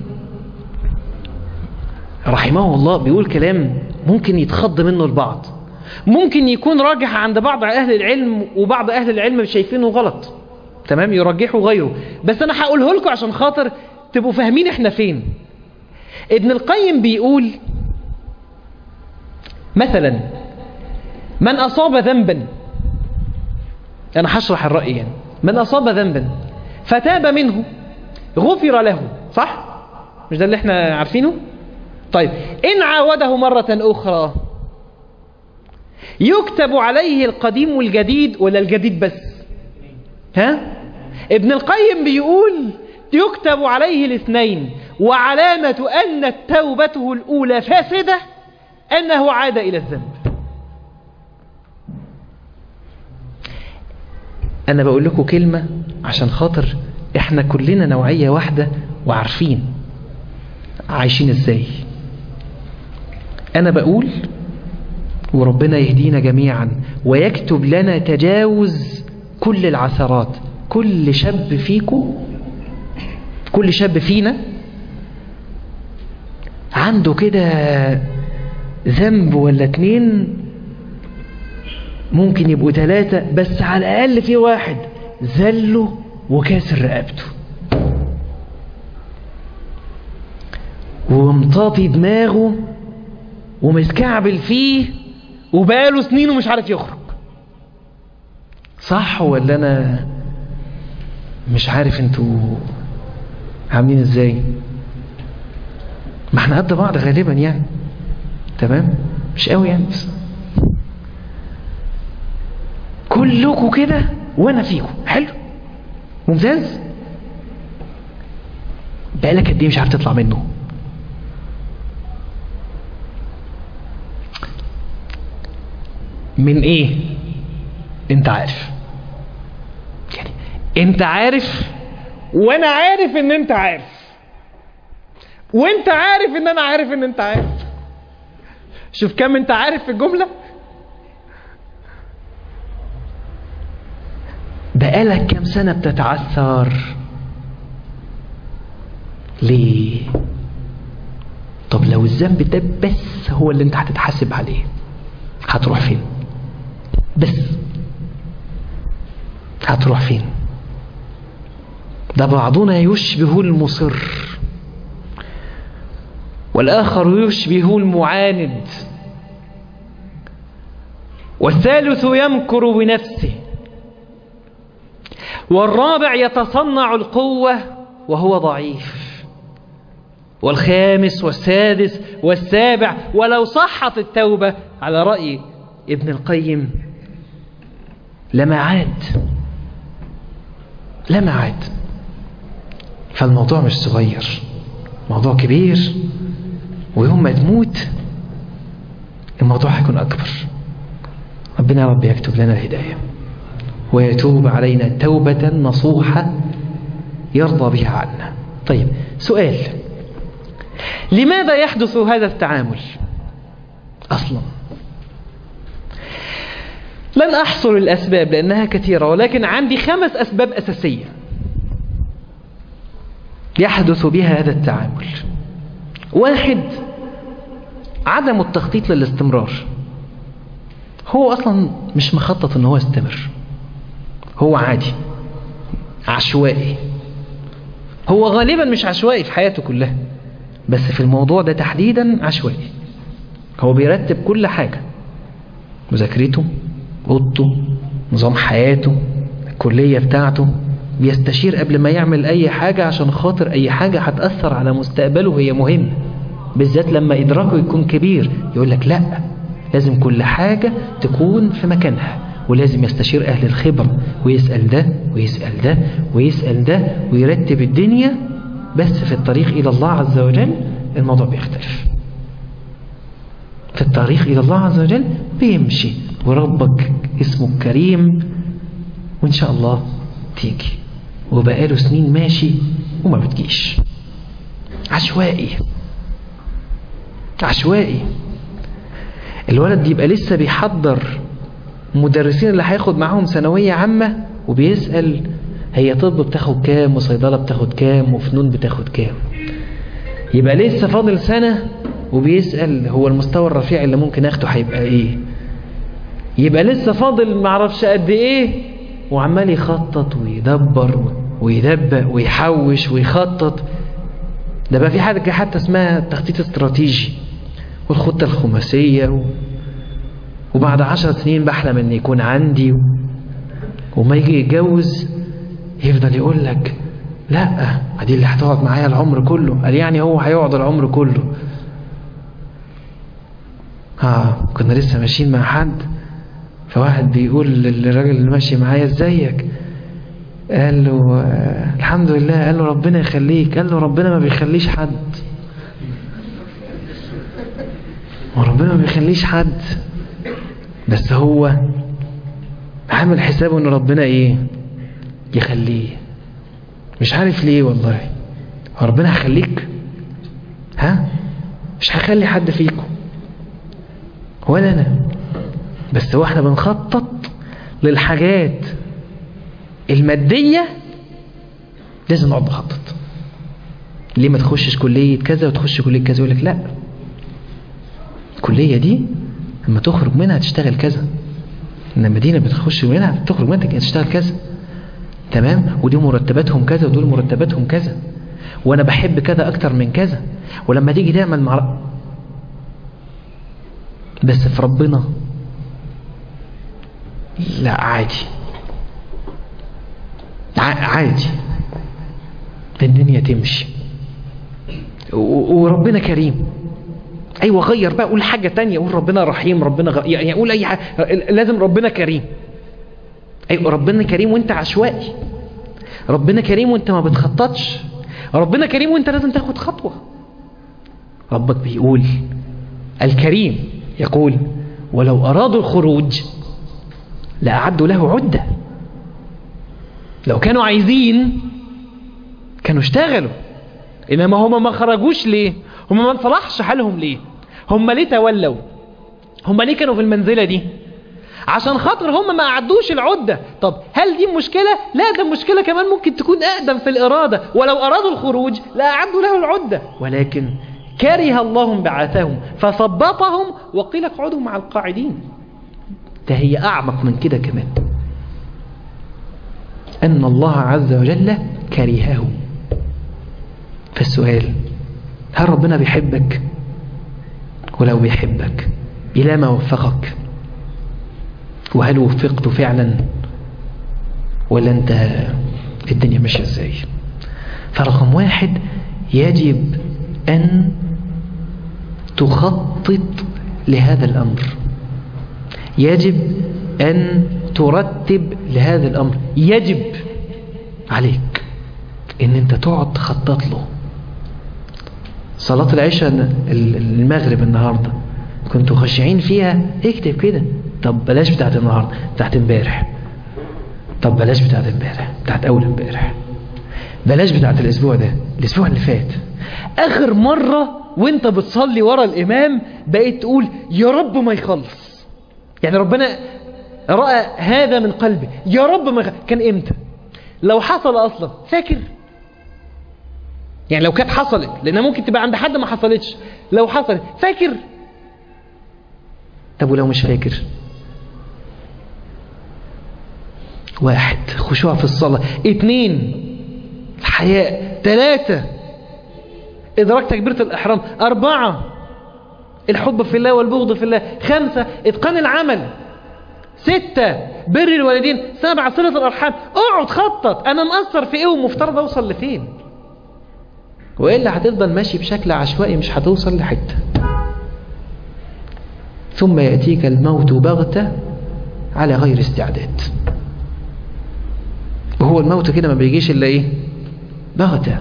رحمه الله بيقول كلام ممكن يتخض منه البعض ممكن يكون راجح عند بعض أهل العلم وبعض أهل العلم شايفينه غلط تمام يرجحوا غيره بس أنا هقوله لكم عشان خاطر تبقوا فاهمين احنا فين ابن القيم بيقول مثلا من أصاب ذنبا أنا هشرح الرأي يعني من أصاب ذنبا فتاب منه غفر له صح؟ مش ده اللي احنا عارفينه؟ طيب إن عاوده مرة أخرى يكتب عليه القديم والجديد ولا الجديد بس ها ابن القيم بيقول يكتب عليه الاثنين وعلامة أن توبته الأولى فاسدة أنه عاد إلى الذنب أنا بقول لكم كلمة عشان خاطر إحنا كلنا نوعية واحدة وعارفين عايشين إزاي أنا بقول وربنا يهدينا جميعا ويكتب لنا تجاوز كل العثرات كل شاب فيكم كل شاب فينا عنده كده ذنب ولا اتنين ممكن يبقوا ثلاثة بس على الأقل في واحد ذله وكاسر رقبته ومطاطي دماغه ومتكعبل فيه وبقاله سنين ومش عارف يخرج صح ولا انا مش عارف انتوا عاملين ازاي ما احنا قد بعض غالبا يعني تمام مش قوي يعني بس كلكم كده وانا فيكم حلو ممتاز بقالك قد ايه مش عارف تطلع منه من ايه انت عارف يعني انت عارف وانا عارف ان انت عارف وانت عارف ان انا عارف ان انت عارف شوف كم انت عارف في الجملة بقالك كم سنة بتتعثر ليه طب لو الذنب ده بس هو اللي انت هتتحاسب عليه هتروح فين بس هتروح فين ده بعضنا يشبه المصر والآخر يشبه المعاند والثالث يمكر بنفسه والرابع يتصنع القوة وهو ضعيف والخامس والسادس والسابع ولو صحت التوبة على رأي ابن القيم لما عاد لما عاد فالموضوع مش صغير موضوع كبير ويوم ما تموت الموضوع هيكون أكبر ربنا يا رب يكتب لنا الهداية ويتوب علينا توبة نصوحة يرضى بها عنا طيب سؤال لماذا يحدث هذا التعامل أصلا لن أحصر الأسباب لأنها كثيرة ولكن عندي خمس أسباب أساسية يحدث بها هذا التعامل واحد عدم التخطيط للاستمرار هو أصلا مش مخطط أنه هو يستمر هو عادي عشوائي هو غالبا مش عشوائي في حياته كلها بس في الموضوع ده تحديدا عشوائي هو بيرتب كل حاجة مذاكرته اوضته نظام حياته الكلية بتاعته بيستشير قبل ما يعمل أي حاجة عشان خاطر أي حاجة هتأثر على مستقبله هي مهمة بالذات لما إدراكه يكون كبير يقول لك لا لازم كل حاجة تكون في مكانها ولازم يستشير أهل الخبرة ويسأل ده ويسأل ده ويسأل ده ويرتب الدنيا بس في الطريق إلى الله عز وجل الموضوع بيختلف في الطريق إلى الله عز وجل بيمشي وربك اسمه كريم وإن شاء الله تيجي وبقاله سنين ماشي وما بتجيش عشوائي عشوائي الولد يبقى لسه بيحضر مدرسين اللي هياخد معاهم ثانوية عامة وبيسأل هي طب بتاخد كام وصيدلة بتاخد كام وفنون بتاخد كام يبقى لسه فاضل سنة وبيسأل هو المستوى الرفيع اللي ممكن اخده هيبقى ايه يبقى لسه فاضل معرفش قد ايه وعمال يخطط ويدبر ويدبق ويحوش ويخطط ده بقى في حاجة حتى اسمها تخطيط استراتيجي والخطة الخماسية و... وبعد عشر سنين بحلم ان يكون عندي و... وما يجي يتجوز يفضل يقول لك لا دي اللي هتقعد معايا العمر كله قال يعني هو هيقعد العمر كله ها كنا لسه ماشيين مع حد فواحد بيقول للراجل اللي ماشي معايا ازيك قال له آه، الحمد لله قال له ربنا يخليك قال له ربنا ما بيخليش حد وربنا ما بيخليش حد بس هو عامل حسابه ان ربنا ايه يخليه مش عارف ليه والله هو ربنا هيخليك ها مش هخلي حد فيكم ولا انا بس هو احنا بنخطط للحاجات المادية لازم نقعد نخطط ليه ما تخشش كلية كذا وتخش كلية كذا يقول لك لا الكلية دي لما تخرج منها تشتغل كذا انما دي لما بتخش منها تخرج منها تشتغل كذا تمام ودي مرتباتهم كذا ودول مرتباتهم كذا وانا بحب كذا اكتر من كذا ولما تيجي تعمل مع بس في ربنا لا عادي ع- عادي الدنيا تمشي و- وربنا كريم ايوه غير بقى قول حاجه تانية قول ربنا رحيم ربنا غ... يعني قول اي حاجه لازم ربنا كريم ايوه ربنا كريم وانت عشوائي ربنا كريم وانت ما بتخططش ربنا كريم وانت لازم تاخد خطوه ربك بيقول الكريم يقول ولو ارادوا الخروج لاعدوا له عده لو كانوا عايزين كانوا اشتغلوا انما هم ما خرجوش ليه هم ما انصلحش حالهم ليه هم ليه تولوا هم ليه كانوا في المنزلة دي عشان خاطر هم ما أعدوش العدة طب هل دي مشكلة لا ده مشكلة كمان ممكن تكون أقدم في الإرادة ولو أرادوا الخروج لا أعدوا له العدة ولكن كره الله بعثهم فثبطهم وقيل اقعدوا مع القاعدين ده هي أعمق من كده كمان أن الله عز وجل كرههم فالسؤال هل ربنا بيحبك ولو بيحبك إلى ما وفقك وهل وفقت فعلا ولا أنت الدنيا ماشية ازاي فرقم واحد يجب أن تخطط لهذا الأمر يجب أن ترتب لهذا الأمر يجب عليك أن أنت تقعد تخطط له صلاة العشاء المغرب النهاردة كنتوا خاشعين فيها اكتب كده طب بلاش بتاعت النهاردة بتاعت امبارح طب بلاش بتاعت امبارح بتاعت اول امبارح بلاش بتاعت الاسبوع ده الاسبوع اللي فات اخر مرة وانت بتصلي ورا الامام بقيت تقول يا رب ما يخلص يعني ربنا رأى هذا من قلبي يا رب ما يخلص. كان امتى لو حصل اصلا فاكر يعني لو كانت حصلت لانها ممكن تبقى عند حد ما حصلتش لو حصلت فاكر طب ولو مش فاكر واحد خشوع في الصلاة اتنين الحياء ثلاثة إدراك تكبيرة الإحرام أربعة الحب في الله والبغض في الله خمسة إتقان العمل ستة بر الوالدين سبعة صلة الأرحام اقعد خطط أنا مقصر في إيه ومفترض أوصل لفين وإلا هتفضل ماشي بشكل عشوائي مش هتوصل لحتة ثم يأتيك الموت بغتة على غير استعداد وهو الموت كده ما بيجيش إلا إيه بغتة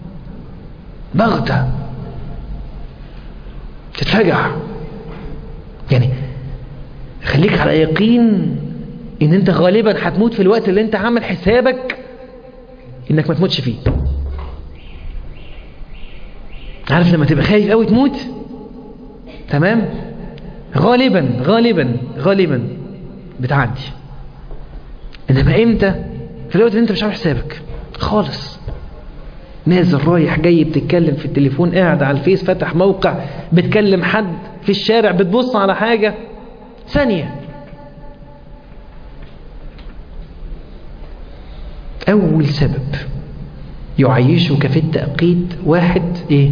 بغتة تتفجع يعني خليك على يقين ان انت غالبا هتموت في الوقت اللي انت عامل حسابك انك ما تموتش فيه عارف لما تبقى خايف قوي تموت تمام غالبا غالبا غالبا بتعدي انما امتى في الوقت اللي انت مش عامل حسابك خالص نازل رايح جاي بتتكلم في التليفون قاعد على الفيس فاتح موقع بتكلم حد في الشارع بتبص على حاجة ثانية أول سبب يعيشك في التأقيت واحد إيه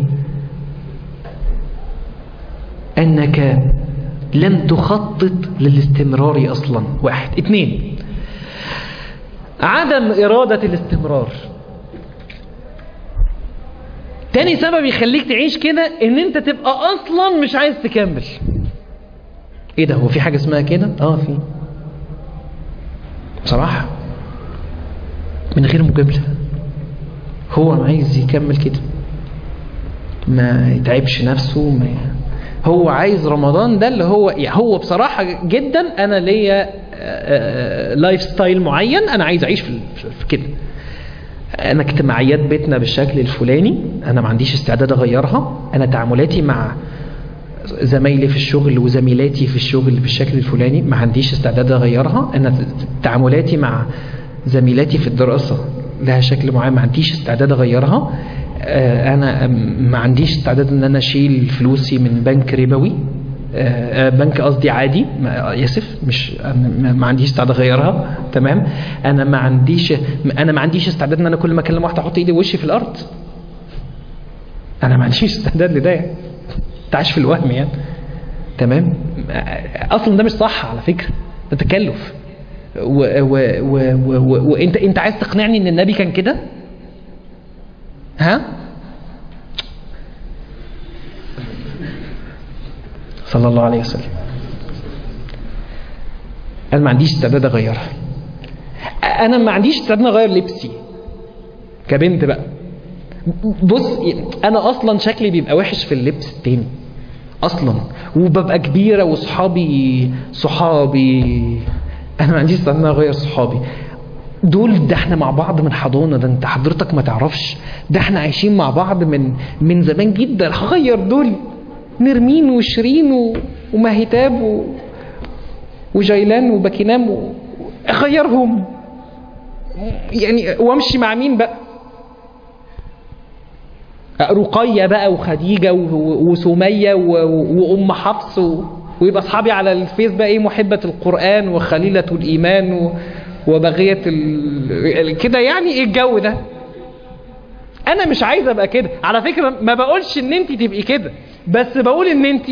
أنك لم تخطط للاستمرار أصلا واحد اثنين عدم إرادة الاستمرار تاني سبب يخليك تعيش كده ان انت تبقى اصلا مش عايز تكمل ايه ده هو في حاجة اسمها كده اه في بصراحة من غير مجاملة هو عايز يكمل كده ما يتعبش نفسه ما ي... هو عايز رمضان ده اللي هو يعني هو بصراحة جدا أنا ليا لايف ستايل معين أنا عايز أعيش في, في كده أنا اجتماعيات بيتنا بالشكل الفلاني أنا ما عنديش استعداد أغيرها أنا تعاملاتي مع زمايلي في الشغل وزميلاتي في الشغل بالشكل الفلاني ما عنديش استعداد أغيرها أنا تعاملاتي مع زميلاتي في الدراسة لها شكل معين ما عنديش استعداد أغيرها انا ما عنديش استعداد ان انا اشيل فلوسي من بنك ربوي بنك قصدي عادي اسف مش ما عنديش استعداد اغيرها تمام انا ما عنديش انا ما عنديش استعداد ان انا كل ما اكلم واحده احط ايدي وشي في الارض انا ما عنديش استعداد لده انت عايش في الوهم يعني تمام اصلا ده مش صح على فكره ده تكلف وانت انت عايز تقنعني ان النبي كان كده ها صلى الله عليه وسلم انا ما عنديش استعداد اغيرها انا ما عنديش استعداد اغير لبسي كبنت بقى بص انا اصلا شكلي بيبقى وحش في اللبس التاني اصلا وببقى كبيره وصحابي صحابي انا ما عنديش استعداد اغير صحابي دول ده احنا مع بعض من حضانه ده انت حضرتك ما تعرفش ده احنا عايشين مع بعض من من زمان جدا هغير دول نرمين وشيرين و... ومهتاب و... وجيلان وباكينام و... اغيرهم يعني وامشي مع مين بقى رقية بقى وخديجة و... وسمية و... وأم حفص و... ويبقى أصحابي على الفيس بقى إيه محبة القرآن وخليلة الإيمان و... وبغية ال... كده يعني ايه الجو ده انا مش عايز ابقى كده على فكرة ما بقولش ان انت تبقي كده بس بقول ان انت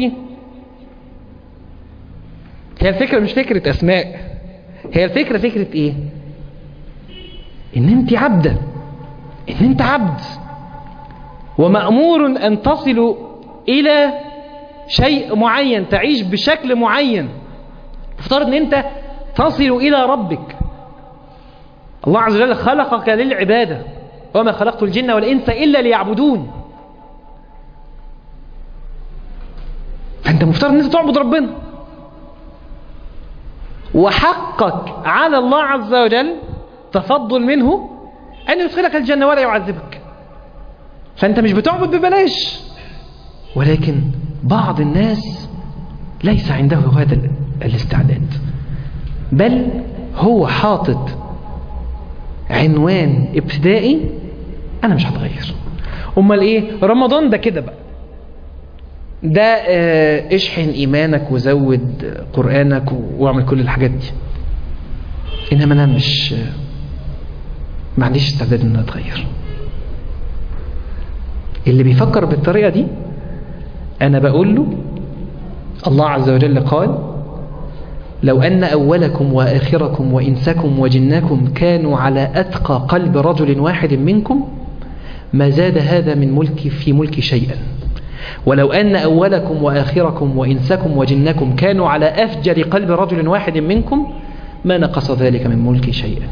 هي الفكرة مش فكرة اسماء هي الفكرة فكرة ايه ان انت عبدة ان انت عبد ومأمور ان تصل الى شيء معين تعيش بشكل معين افترض ان انت تصل الى ربك الله عز وجل خلقك للعبادة وما خلقت الجن والإنس إلا ليعبدون فأنت مفترض أن أنت تعبد ربنا وحقك على الله عز وجل تفضل منه أن يدخلك الجنة ولا يعذبك فأنت مش بتعبد ببلاش ولكن بعض الناس ليس عنده هذا الاستعداد بل هو حاطط عنوان ابتدائي انا مش هتغير امال ايه رمضان ده كده بقى ده اه اشحن ايمانك وزود قرانك واعمل كل الحاجات دي انما انا مش ما عنديش استعداد ان اتغير اللي بيفكر بالطريقه دي انا بقول له الله عز وجل قال لو أن أولكم وآخركم وإنسكم وجنكم كانوا على أتقى قلب رجل واحد منكم ما زاد هذا من ملك في ملك شيئا ولو أن أولكم وآخركم وإنسكم وجنكم كانوا على أفجر قلب رجل واحد منكم ما نقص ذلك من ملك شيئا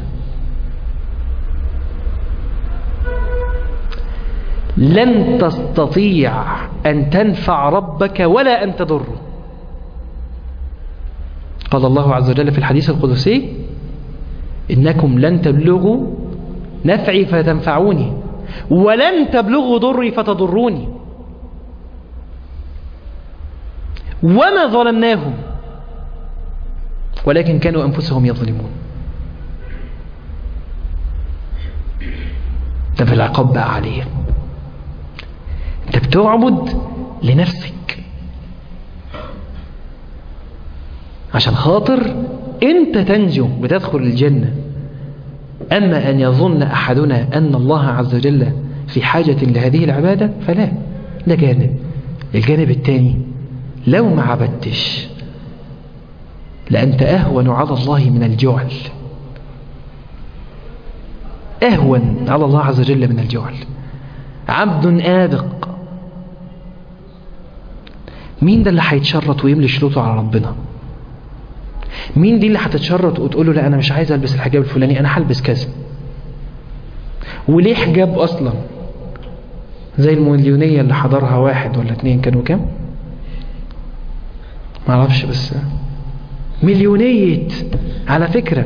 لن تستطيع أن تنفع ربك ولا أن تضره قال الله عز وجل في الحديث القدسي إنكم لن تبلغوا نفعي فتنفعوني ولن تبلغوا ضري فتضروني وما ظلمناهم ولكن كانوا أنفسهم يظلمون ده في العقاب بقى عليه انت بتعبد لنفسك عشان خاطر انت تنجو بتدخل الجنة أما أن يظن أحدنا أن الله عز وجل في حاجة لهذه العبادة فلا ده جانب الجانب الثاني لو ما عبدتش لأنت أهون على الله من الجعل أهون على الله عز وجل من الجعل عبد آبق مين ده اللي هيتشرط ويملي شروطه على ربنا مين دي اللي هتتشرط وتقول له لا انا مش عايز البس الحجاب الفلاني انا هلبس كذا وليه حجاب اصلا زي المليونية اللي حضرها واحد ولا اتنين كانوا كام معرفش بس مليونية على فكرة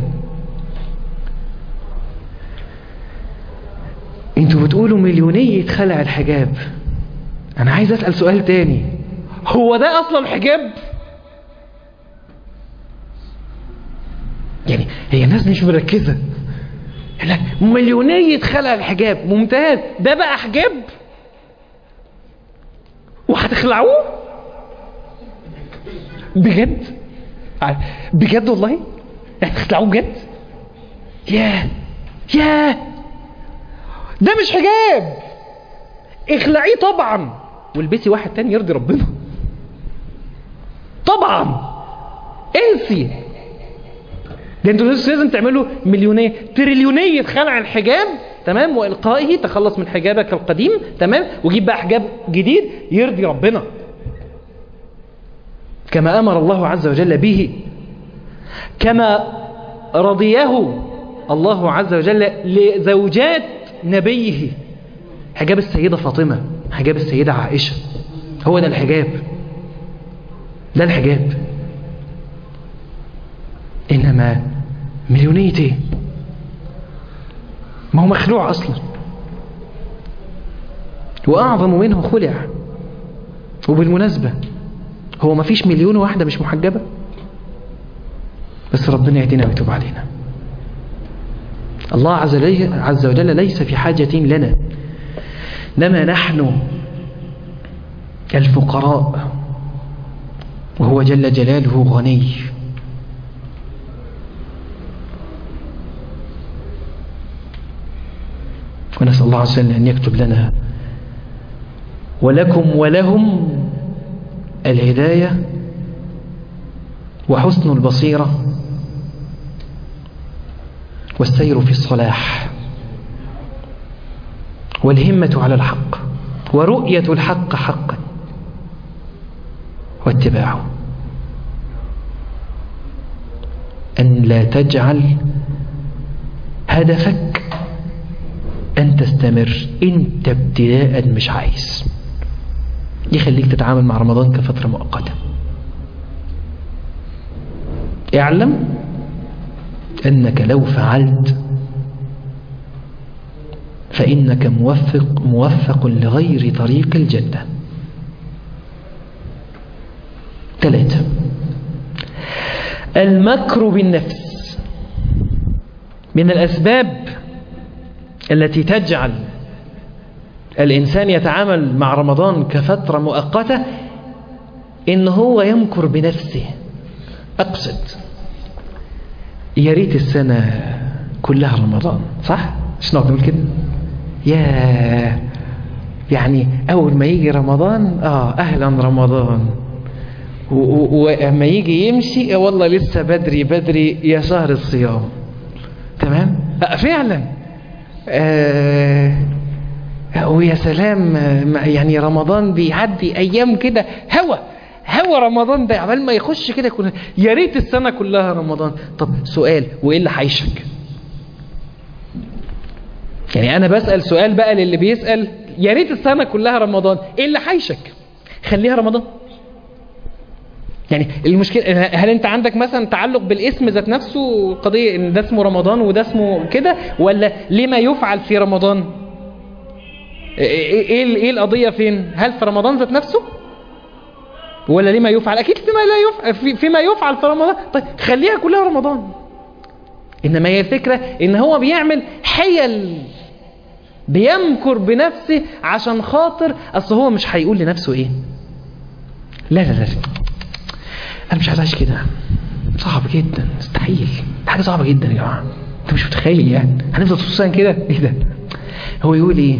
انتوا بتقولوا مليونية خلع الحجاب انا عايز اسأل سؤال تاني هو ده اصلا حجاب يعني هي الناس مش مركزة لا مليونية خلع الحجاب ممتاز ده بقى حجاب وهتخلعوه بجد بجد والله هتخلعوه بجد ياه ياه ده مش حجاب اخلعيه طبعا والبسي واحد تاني يرضي ربنا طبعا انسي ده انتوا لازم تعملوا مليونية تريليونية خلع الحجاب تمام والقائه تخلص من حجابك القديم تمام وجيب بقى حجاب جديد يرضي ربنا كما امر الله عز وجل به كما رضيه الله عز وجل لزوجات نبيه حجاب السيدة فاطمة حجاب السيدة عائشة هو ده الحجاب ده الحجاب إنما مليونية ايه ما هو مخلوع أصلا وأعظم منه خلع وبالمناسبة هو ما فيش مليون واحدة مش محجبة بس ربنا يهدينا ويتوب علينا الله عز وجل, عز وجل ليس في حاجة لنا لما نحن الفقراء وهو جل جلاله غني ونسأل الله عز وجل أن يكتب لنا ولكم ولهم الهداية وحسن البصيرة والسير في الصلاح والهمة على الحق ورؤية الحق حقا واتباعه أن لا تجعل هدفك أن تستمر أنت ابتداء مش عايز يخليك تتعامل مع رمضان كفترة مؤقتة اعلم أنك لو فعلت فإنك موفق, موفق لغير طريق الجنة ثلاثة المكر بالنفس من الأسباب التي تجعل الإنسان يتعامل مع رمضان كفترة مؤقتة إن هو يمكر بنفسه أقصد يا ريت السنة كلها رمضان صح؟ مش نقعد نقول كده؟ يا يعني أول ما يجي رمضان آه أهلا رمضان وأما يجي يمشي والله لسه بدري بدري يا شهر الصيام تمام؟ آه فعلا آه ويا سلام يعني رمضان بيعدي أيام كده هوا هوا رمضان ده عمال ما يخش كده يكون يا ريت السنة كلها رمضان طب سؤال وإيه اللي حيشك يعني أنا بسأل سؤال بقى للي بيسأل يا ريت السنة كلها رمضان إيه اللي حيشك خليها رمضان يعني المشكلة هل انت عندك مثلا تعلق بالاسم ذات نفسه قضية ان ده اسمه رمضان وده اسمه كده ولا لما يفعل في رمضان ايه ايه القضية فين هل في رمضان ذات نفسه ولا لما يفعل اكيد فيما لا يفعل فيما يفعل في رمضان طيب خليها كلها رمضان انما هي الفكرة ان هو بيعمل حيل بيمكر بنفسه عشان خاطر اصل هو مش هيقول لنفسه ايه لا لا لا انا مش عايز اعيش كده صعب جدا مستحيل حاجه صعبه جدا يا جماعه انت مش متخيل يعني هنفضل طول كده ايه ده هو يقول ايه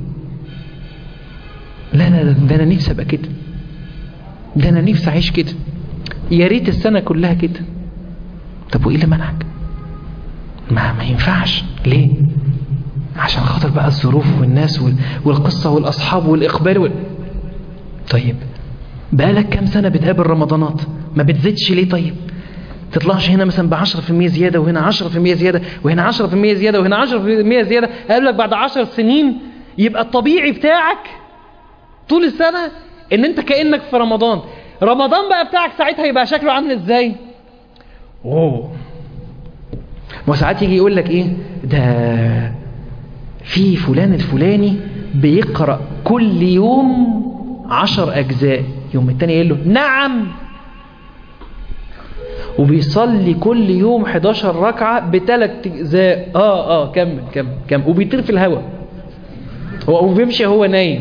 لا لا ده انا نفسي ابقى كده ده انا نفسي اعيش كده يا ريت السنه كلها كده طب وايه اللي منعك ما ما ينفعش ليه عشان خاطر بقى الظروف والناس والقصه والاصحاب والاقبال وال... طيب بقالك كام سنه بتقابل رمضانات ما بتزيدش ليه طيب تطلعش هنا مثلا ب 10% زياده وهنا 10% زياده وهنا 10% زياده وهنا 10% زياده قال لك بعد 10 سنين يبقى الطبيعي بتاعك طول السنه ان انت كانك في رمضان رمضان بقى بتاعك ساعتها يبقى شكله عامل ازاي اوه وساعات يجي يقول لك ايه ده في فلان الفلاني بيقرأ كل يوم عشر أجزاء يوم التاني يقول له نعم وبيصلي كل يوم 11 ركعة بثلاث أجزاء آه آه كمل كمل كمل وبيطير في الهواء هو وبيمشي هو نايم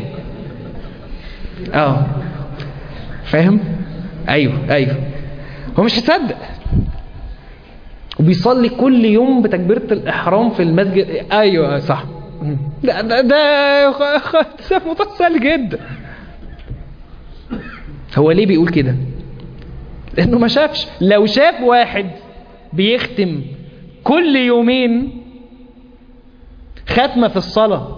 آه فاهم أيوه أيوه هو مش هيصدق وبيصلي كل يوم بتكبيرة الإحرام في المسجد أيوه صح ده ده ده موضوع سهل جدا هو ليه بيقول كده لأنه ما شافش لو شاف واحد بيختم كل يومين ختمة في الصلاة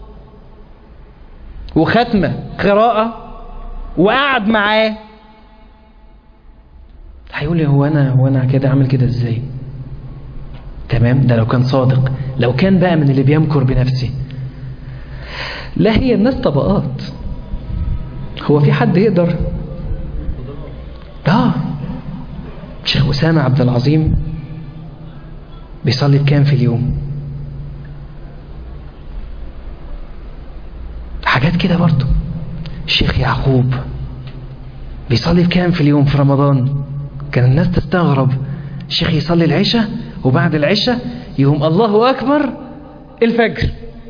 وختمة قراءة وقعد معاه هيقول لي هو انا هو انا كده اعمل كده ازاي تمام ده لو كان صادق لو كان بقى من اللي بيمكر بنفسه لا هي الناس طبقات هو في حد يقدر اه شيخ أسامة عبد العظيم بيصلي بكام في اليوم حاجات كده برضو الشيخ يعقوب بيصلي بكام في اليوم في رمضان كان الناس تستغرب الشيخ يصلي العشاء وبعد العشاء يقوم الله أكبر الفجر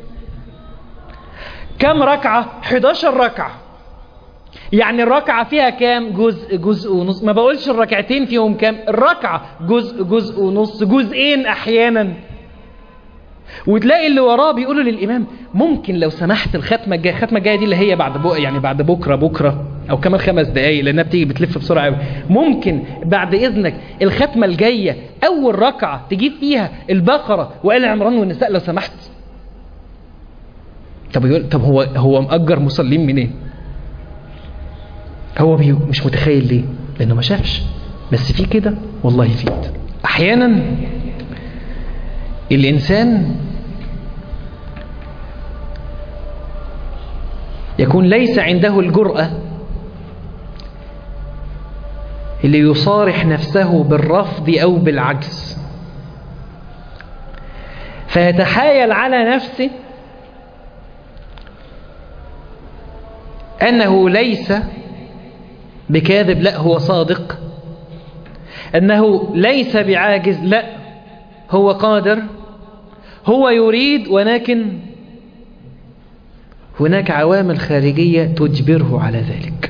كم ركعة 11 ركعة يعني الركعة فيها كام جزء جزء ونص ما بقولش الركعتين فيهم كام الركعة جزء جزء ونص جزئين أحيانا وتلاقي اللي وراه بيقولوا للإمام ممكن لو سمحت الختمة الجاية الختمة الجاية دي اللي هي بعد بق يعني بعد بكرة بكرة أو كمان خمس دقايق لأنها بتيجي بتلف بسرعة قوي ممكن بعد إذنك الختمة الجاية أول ركعة تجيب فيها البقرة وآل عمران والنساء لو سمحت طب يقول طب هو هو مأجر مصلين منين؟ هو بي مش متخيل ليه؟ لأنه ما شافش بس في كده والله في كده أحيانا الإنسان يكون ليس عنده الجرأة اللي يصارح نفسه بالرفض أو بالعجز فيتحايل على نفسه أنه ليس بكاذب لا هو صادق أنه ليس بعاجز لا هو قادر هو يريد ولكن هناك عوامل خارجية تجبره على ذلك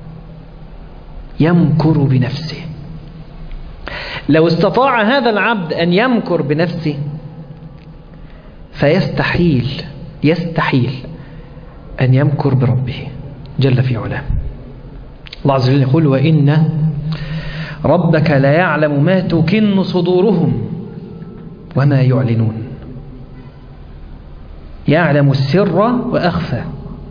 يمكر بنفسه لو استطاع هذا العبد أن يمكر بنفسه فيستحيل يستحيل أن يمكر بربه جل في علاه الله عز وجل يقول وإن ربك لا يعلم ما تكن صدورهم وما يعلنون يعلم السر وأخفى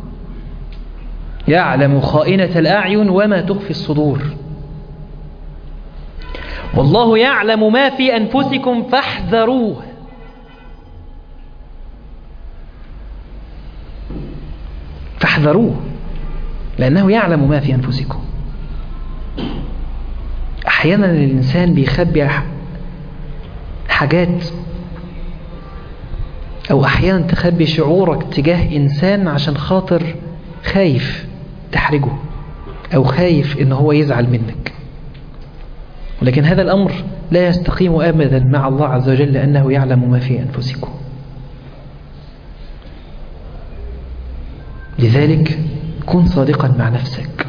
يعلم خائنة الأعين وما تخفي الصدور والله يعلم ما في أنفسكم فاحذروه فاحذروه لأنه يعلم ما في أنفسكم أحيانا الإنسان بيخبي حاجات أو أحيانا تخبي شعورك تجاه إنسان عشان خاطر خايف تحرجه أو خايف إن هو يزعل منك ولكن هذا الأمر لا يستقيم أبدا مع الله عز وجل لأنه يعلم ما في أنفسكم لذلك كن صادقا مع نفسك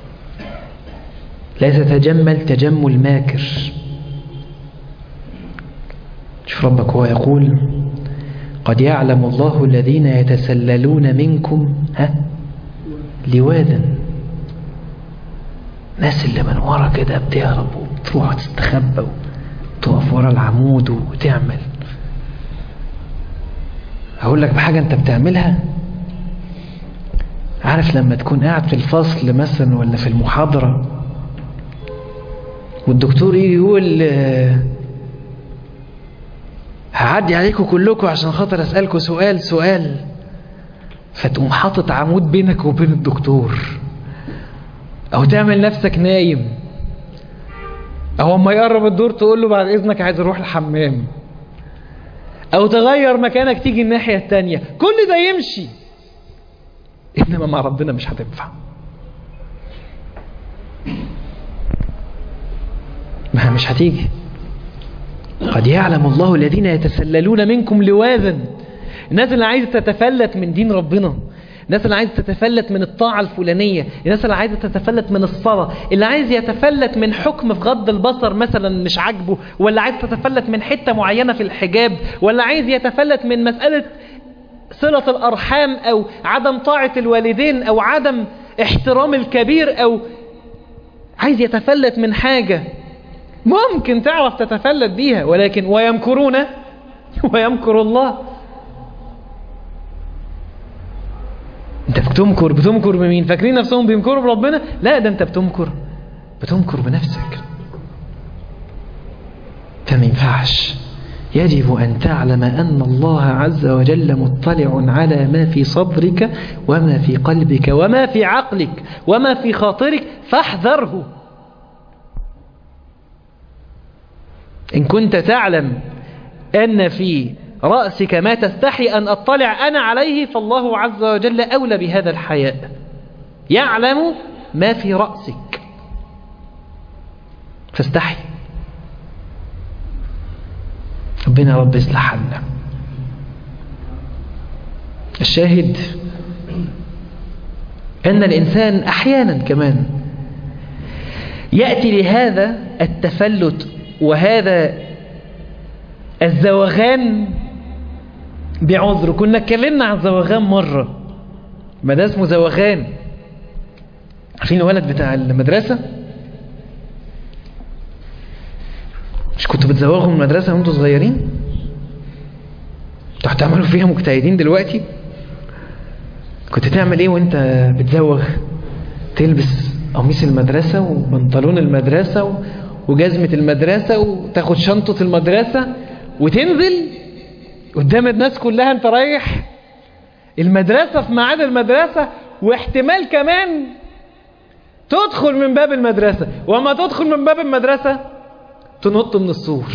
لا تتجمل تجمل ماكر شوف ربك هو يقول قد يعلم الله الذين يتسللون منكم ها لواذا ناس اللي من ورا كده بتهرب وبتروح تستخبى وتقف ورا العمود وتعمل هقول لك بحاجة انت بتعملها عارف لما تكون قاعد في الفصل مثلا ولا في المحاضرة والدكتور يجي يقول آه، هعدي عليكم كلكم عشان خاطر اسالكم سؤال سؤال فتقوم حاطط عمود بينك وبين الدكتور او تعمل نفسك نايم او اما يقرب الدور تقول له بعد اذنك عايز اروح الحمام او تغير مكانك تيجي الناحية التانية كل ده يمشي انما مع ربنا مش هتنفع ما مش هتيجي قد يعلم الله الذين يتسللون منكم لواذا الناس اللي عايزة تتفلت من دين ربنا الناس اللي عايزة تتفلت من الطاعة الفلانية الناس اللي عايزة تتفلت من الصلاة اللي عايز يتفلت من حكم في غض البصر مثلا مش عاجبه ولا عايز تتفلت من حتة معينة في الحجاب ولا عايز يتفلت من مسألة صلة الأرحام أو عدم طاعة الوالدين أو عدم احترام الكبير أو عايز يتفلت من حاجة ممكن تعرف تتفلت بيها ولكن ويمكرون ويمكر الله انت بتمكر بتمكر بمين فاكرين نفسهم بيمكروا بربنا لا ده انت بتمكر بتمكر بنفسك فما ينفعش يجب أن تعلم أن الله عز وجل مطلع على ما في صدرك وما في قلبك وما في عقلك وما في خاطرك فاحذره إن كنت تعلم أن في رأسك ما تستحي أن أطلع أنا عليه فالله عز وجل أولى بهذا الحياء يعلم ما في رأسك فاستحي ربنا رب يصلح حالنا الشاهد أن الإنسان أحيانا كمان يأتي لهذا التفلت وهذا الزوغان بعذر كنا اتكلمنا عن الزوغان مرة ما ده اسمه زوغان عارفين الولد بتاع المدرسة مش كنتوا بتزوغوا من المدرسة وانتوا صغيرين انتوا هتعملوا فيها مجتهدين دلوقتي كنت تعمل ايه وانت بتزوغ تلبس قميص المدرسة وبنطلون المدرسة و... وجزمة المدرسة وتاخد شنطة المدرسة وتنزل قدام الناس كلها انت رايح المدرسة في ميعاد المدرسة واحتمال كمان تدخل من باب المدرسة وما تدخل من باب المدرسة تنط من السور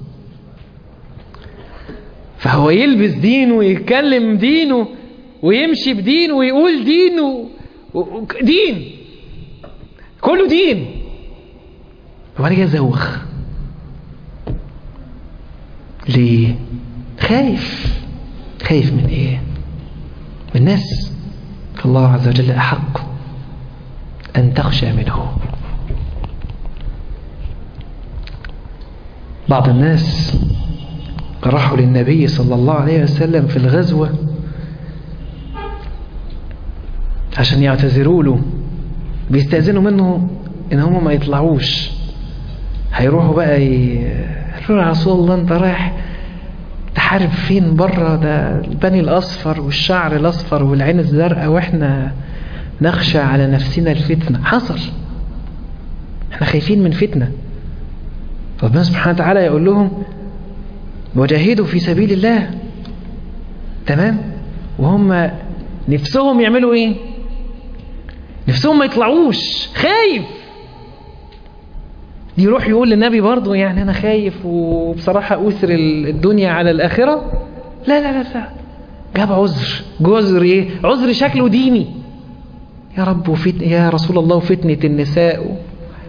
فهو يلبس دينه ويتكلم دينه ويمشي بدينه ويقول دينه دين كله دين وبعد كده زوخ ليه خايف خايف من ايه من الناس الله عز وجل احق ان تخشى منه بعض الناس راحوا للنبي صلى الله عليه وسلم في الغزوة عشان يعتذروا له بيستأذنوا منه ان هم ما يطلعوش هيروحوا بقى يقولوا يا رسول الله انت رايح تحارب فين بره ده البني الاصفر والشعر الاصفر والعين الزرقاء واحنا نخشى على نفسنا الفتنة حصل احنا خايفين من فتنة ربنا سبحانه وتعالى يقول لهم وجاهدوا في سبيل الله تمام وهم نفسهم يعملوا ايه نفسهم ما يطلعوش خايف يروح يقول للنبي برضه يعني انا خايف وبصراحة اثر الدنيا على الاخرة لا لا لا لا جاب عذر عذر ايه عذر شكله ديني يا رب وفتن يا رسول الله فتنة النساء و...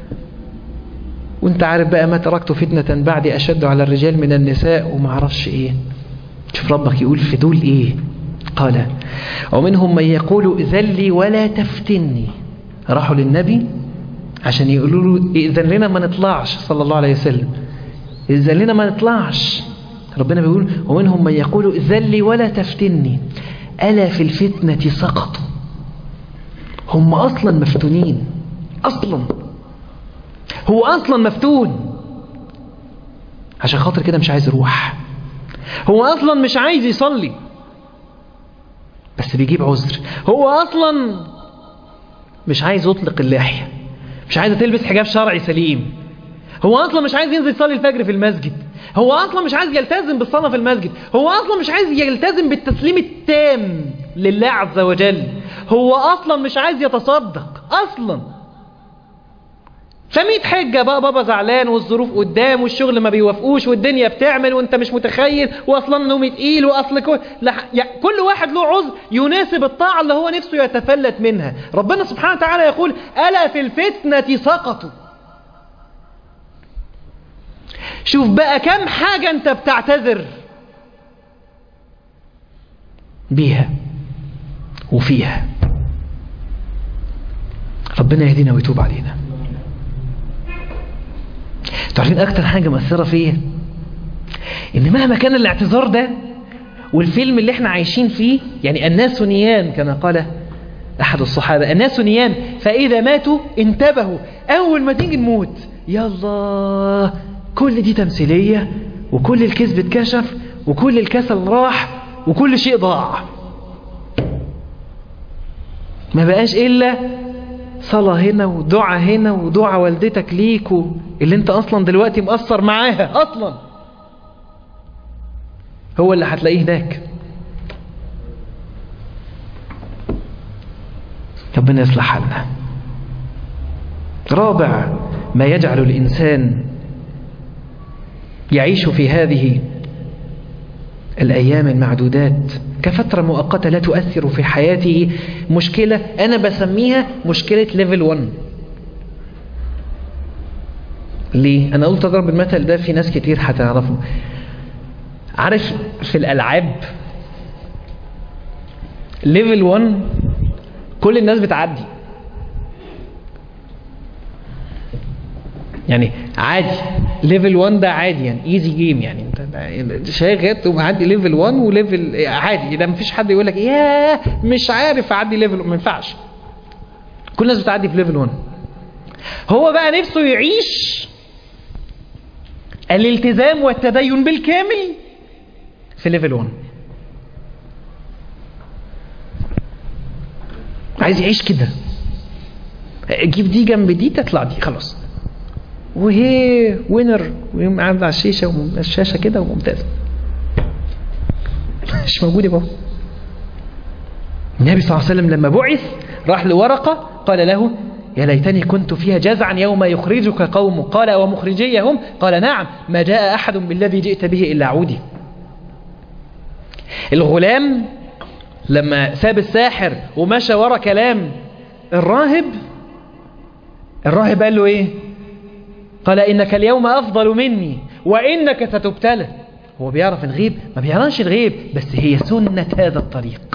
وانت عارف بقى ما تركت فتنة بعد اشد على الرجال من النساء وما عرفش ايه شوف ربك يقول في دول ايه قال ومنهم من يقول ذلي ولا تفتني راحوا للنبي عشان يقولوا له إذن لنا ما نطلعش صلى الله عليه وسلم إذن لنا ما نطلعش ربنا بيقول ومنهم من يقول ذلي ولا تفتني ألا في الفتنة سقطوا هم أصلا مفتونين أصلا هو أصلا مفتون عشان خاطر كده مش عايز يروح هو أصلا مش عايز يصلي بس بيجيب عذر هو أصلا مش عايز يطلق اللحية مش عايزة تلبس حجاب شرعي سليم هو اصلا مش عايز ينزل يصلي الفجر في المسجد هو اصلا مش عايز يلتزم بالصلاه في المسجد هو اصلا مش عايز يلتزم بالتسليم التام لله عز وجل هو اصلا مش عايز يتصدق اصلا فميت حجة بقى بابا زعلان والظروف قدام والشغل ما بيوافقوش والدنيا بتعمل وانت مش متخيل واصلا نومي تقيل واصل كل لح... يعني كل واحد له عذر يناسب الطاعة اللي هو نفسه يتفلت منها ربنا سبحانه وتعالى يقول ألا في الفتنة سقطوا شوف بقى كم حاجة انت بتعتذر بيها وفيها ربنا يهدينا ويتوب علينا تعرفين اكتر حاجة مأثرة فيا ان مهما كان الاعتذار ده والفيلم اللي احنا عايشين فيه يعني الناس نيام كما قال احد الصحابة الناس نيام فاذا ماتوا انتبهوا اول ما تيجي نموت يلا كل دي تمثيلية وكل الكذب اتكشف وكل الكسل راح وكل شيء ضاع ما بقاش إلا صلاة هنا ودعاء هنا ودعاء والدتك ليك اللي انت أصلا دلوقتي مقصر معاها أصلا هو اللي هتلاقيه هناك ربنا يصلح حالنا رابع ما يجعل الإنسان يعيش في هذه الأيام المعدودات كفترة مؤقتة لا تؤثر في حياته مشكلة أنا بسميها مشكلة ليفل 1 ليه؟ أنا قلت أضرب المثل ده في ناس كتير هتعرفه عارف في الألعاب ليفل 1 كل الناس بتعدي يعني عادي ليفل 1 ده عادي يعني ايزي جيم يعني انت شاغل تقوم عدي ليفل 1 وليفل عادي ده مفيش حد يقول لك ياه مش عارف اعدي ليفل ما ينفعش كل الناس بتعدي في ليفل 1 هو بقى نفسه يعيش الالتزام والتدين بالكامل في ليفل 1 عايز يعيش كده جيب دي جنب دي تطلع دي خلاص وهي وينر ويقوم قاعد على الشيشه الشاشه كده وممتاز مش موجود يا بابا النبي صلى الله عليه وسلم لما بعث راح لورقه قال له يا ليتني كنت فيها جزعا يوم يخرجك قومك قال ومخرجي هم قال نعم ما جاء أحد بالذي جئت به إلا عودي الغلام لما ساب الساحر ومشى ورا كلام الراهب الراهب قال له ايه قال إنك اليوم أفضل مني وإنك ستبتلى هو بيعرف الغيب ما بيعرفش الغيب بس هي سنة هذا الطريق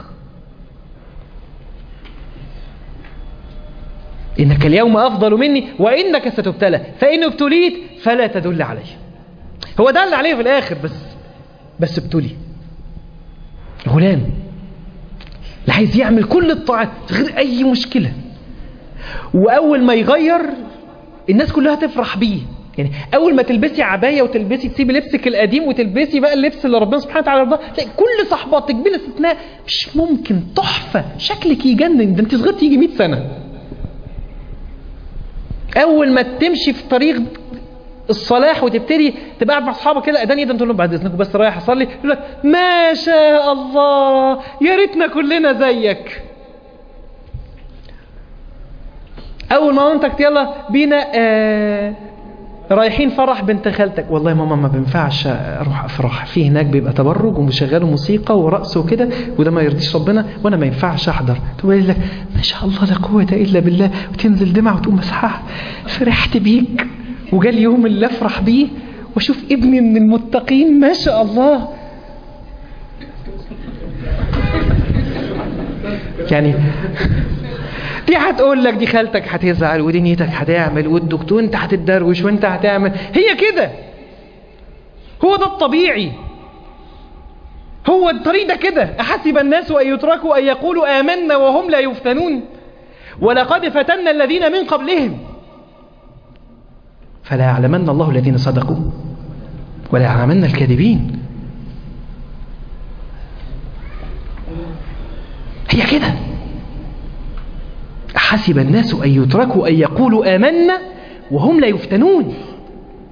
إنك اليوم أفضل مني وإنك ستبتلى فإن ابتليت فلا تدل علي هو دل عليه في الآخر بس بس ابتلي غلام اللي عايز يعمل كل الطاعات غير أي مشكلة وأول ما يغير الناس كلها تفرح بيه يعني اول ما تلبسي عبايه وتلبسي تسيبي لبسك القديم وتلبسي بقى اللبس اللي ربنا سبحانه وتعالى رضاه تلاقي كل صحباتك بلا استثناء مش ممكن تحفه شكلك يجنن ده انت صغرتي يجي 100 سنه اول ما تمشي في طريق الصلاح وتبتدي تبقى قاعد مع اصحابك كده اذان يدا تقول لهم بعد اذنكم بس رايح اصلي يقول لك ما شاء الله يا ريتنا كلنا زيك اول ما مامتك يلا بينا آه رايحين فرح بنت خالتك والله ماما ما بينفعش اروح افرح في هناك بيبقى تبرج ومشغلوا موسيقى ورقص وكده وده ما يرضيش ربنا وانا ما ينفعش احضر تقول لك ما شاء الله لا قوه الا بالله وتنزل دمعه وتقوم مسحها فرحت بيك وجا اليوم اللي افرح بيه واشوف ابني من المتقين ما شاء الله يعني دي هتقول لك دي خالتك هتزعل ودي نيتك هتعمل والدكتور انت هتتدروش وانت هتعمل هي كده هو ده الطبيعي هو الطريق ده كده أحسب الناس أن يتركوا أن يقولوا آمنا وهم لا يفتنون ولقد فتنا الذين من قبلهم فلا يعلمن الله الذين صدقوا ولا يعلمن الكاذبين هي كده حسب الناس أن يتركوا أن يقولوا آمنا وهم لا يفتنون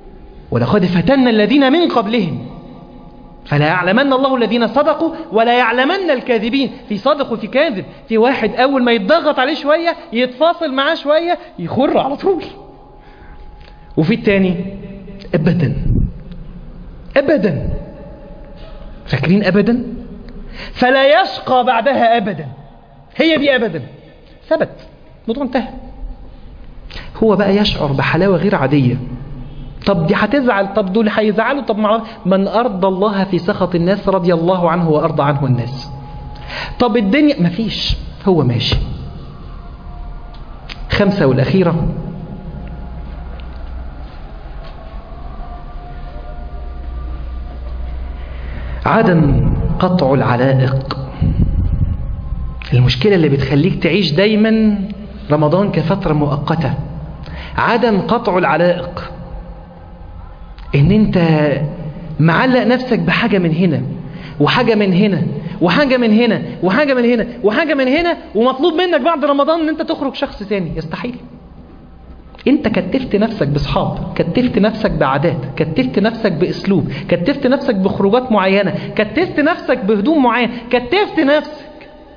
ولقد فتنا الذين من قبلهم فلا يعلمن الله الذين صدقوا ولا يعلمن الكاذبين في صادق وفي كاذب في واحد أول ما يتضغط عليه شوية يتفاصل معاه شوية يخر على طول وفي التاني أبدا أبدا فاكرين أبدا فلا يشقى بعدها أبدا هي دي أبدا ثبت الموضوع انتهى هو بقى يشعر بحلاوة غير عادية طب دي هتزعل طب دول هيزعلوا طب مع من أرضى الله في سخط الناس رضي الله عنه وأرضى عنه الناس طب الدنيا مفيش هو ماشي خمسة والأخيرة عدم قطع العلائق المشكلة اللي بتخليك تعيش دايما رمضان كفترة مؤقتة عدم قطع العلائق ان انت معلق نفسك بحاجة من هنا وحاجة من هنا وحاجة من هنا وحاجة من هنا وحاجة من هنا ومطلوب منك بعد رمضان ان انت تخرج شخص ثاني يستحيل انت كتفت نفسك باصحاب كتفت نفسك بعادات كتفت نفسك باسلوب كتفت نفسك بخروجات معينة كتفت نفسك بهدوم معينة كتفت نفسك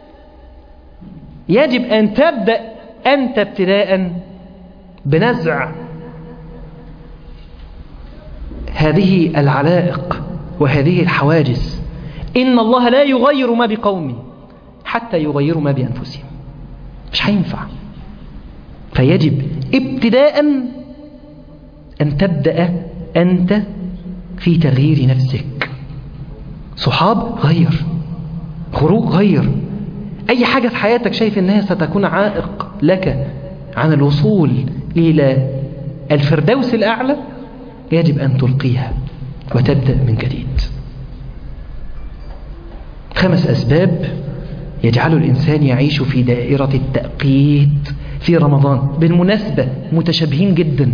يجب ان تبدأ انت ابتداء بنزع هذه العلائق وهذه الحواجز إن الله لا يغير ما بقوم حتى يغيروا ما بأنفسهم مش هينفع فيجب ابتداء أن تبدأ أنت في تغيير نفسك صحاب غير خروج غير أي حاجة في حياتك شايف أنها ستكون عائق لك عن الوصول إلى الفردوس الأعلى يجب أن تلقيها وتبدأ من جديد خمس أسباب يجعل الإنسان يعيش في دائرة التأقيت في رمضان بالمناسبة متشابهين جدا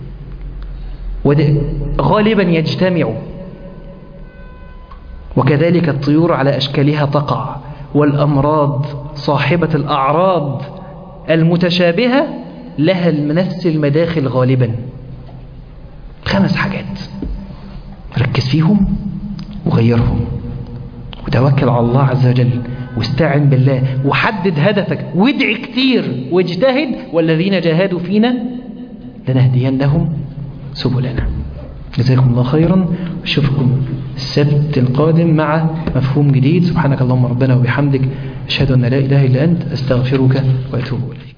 وغالبا يجتمعوا وكذلك الطيور على أشكالها تقع والأمراض صاحبة الأعراض المتشابهة لها نفس المداخل غالبا خمس حاجات ركز فيهم وغيرهم وتوكل على الله عز وجل واستعن بالله وحدد هدفك وادعي كتير واجتهد والذين جاهدوا فينا لنهدينهم سبلنا جزاكم الله خيرا اشوفكم السبت القادم مع مفهوم جديد سبحانك اللهم ربنا وبحمدك اشهد ان لا اله الا انت استغفرك واتوب اليك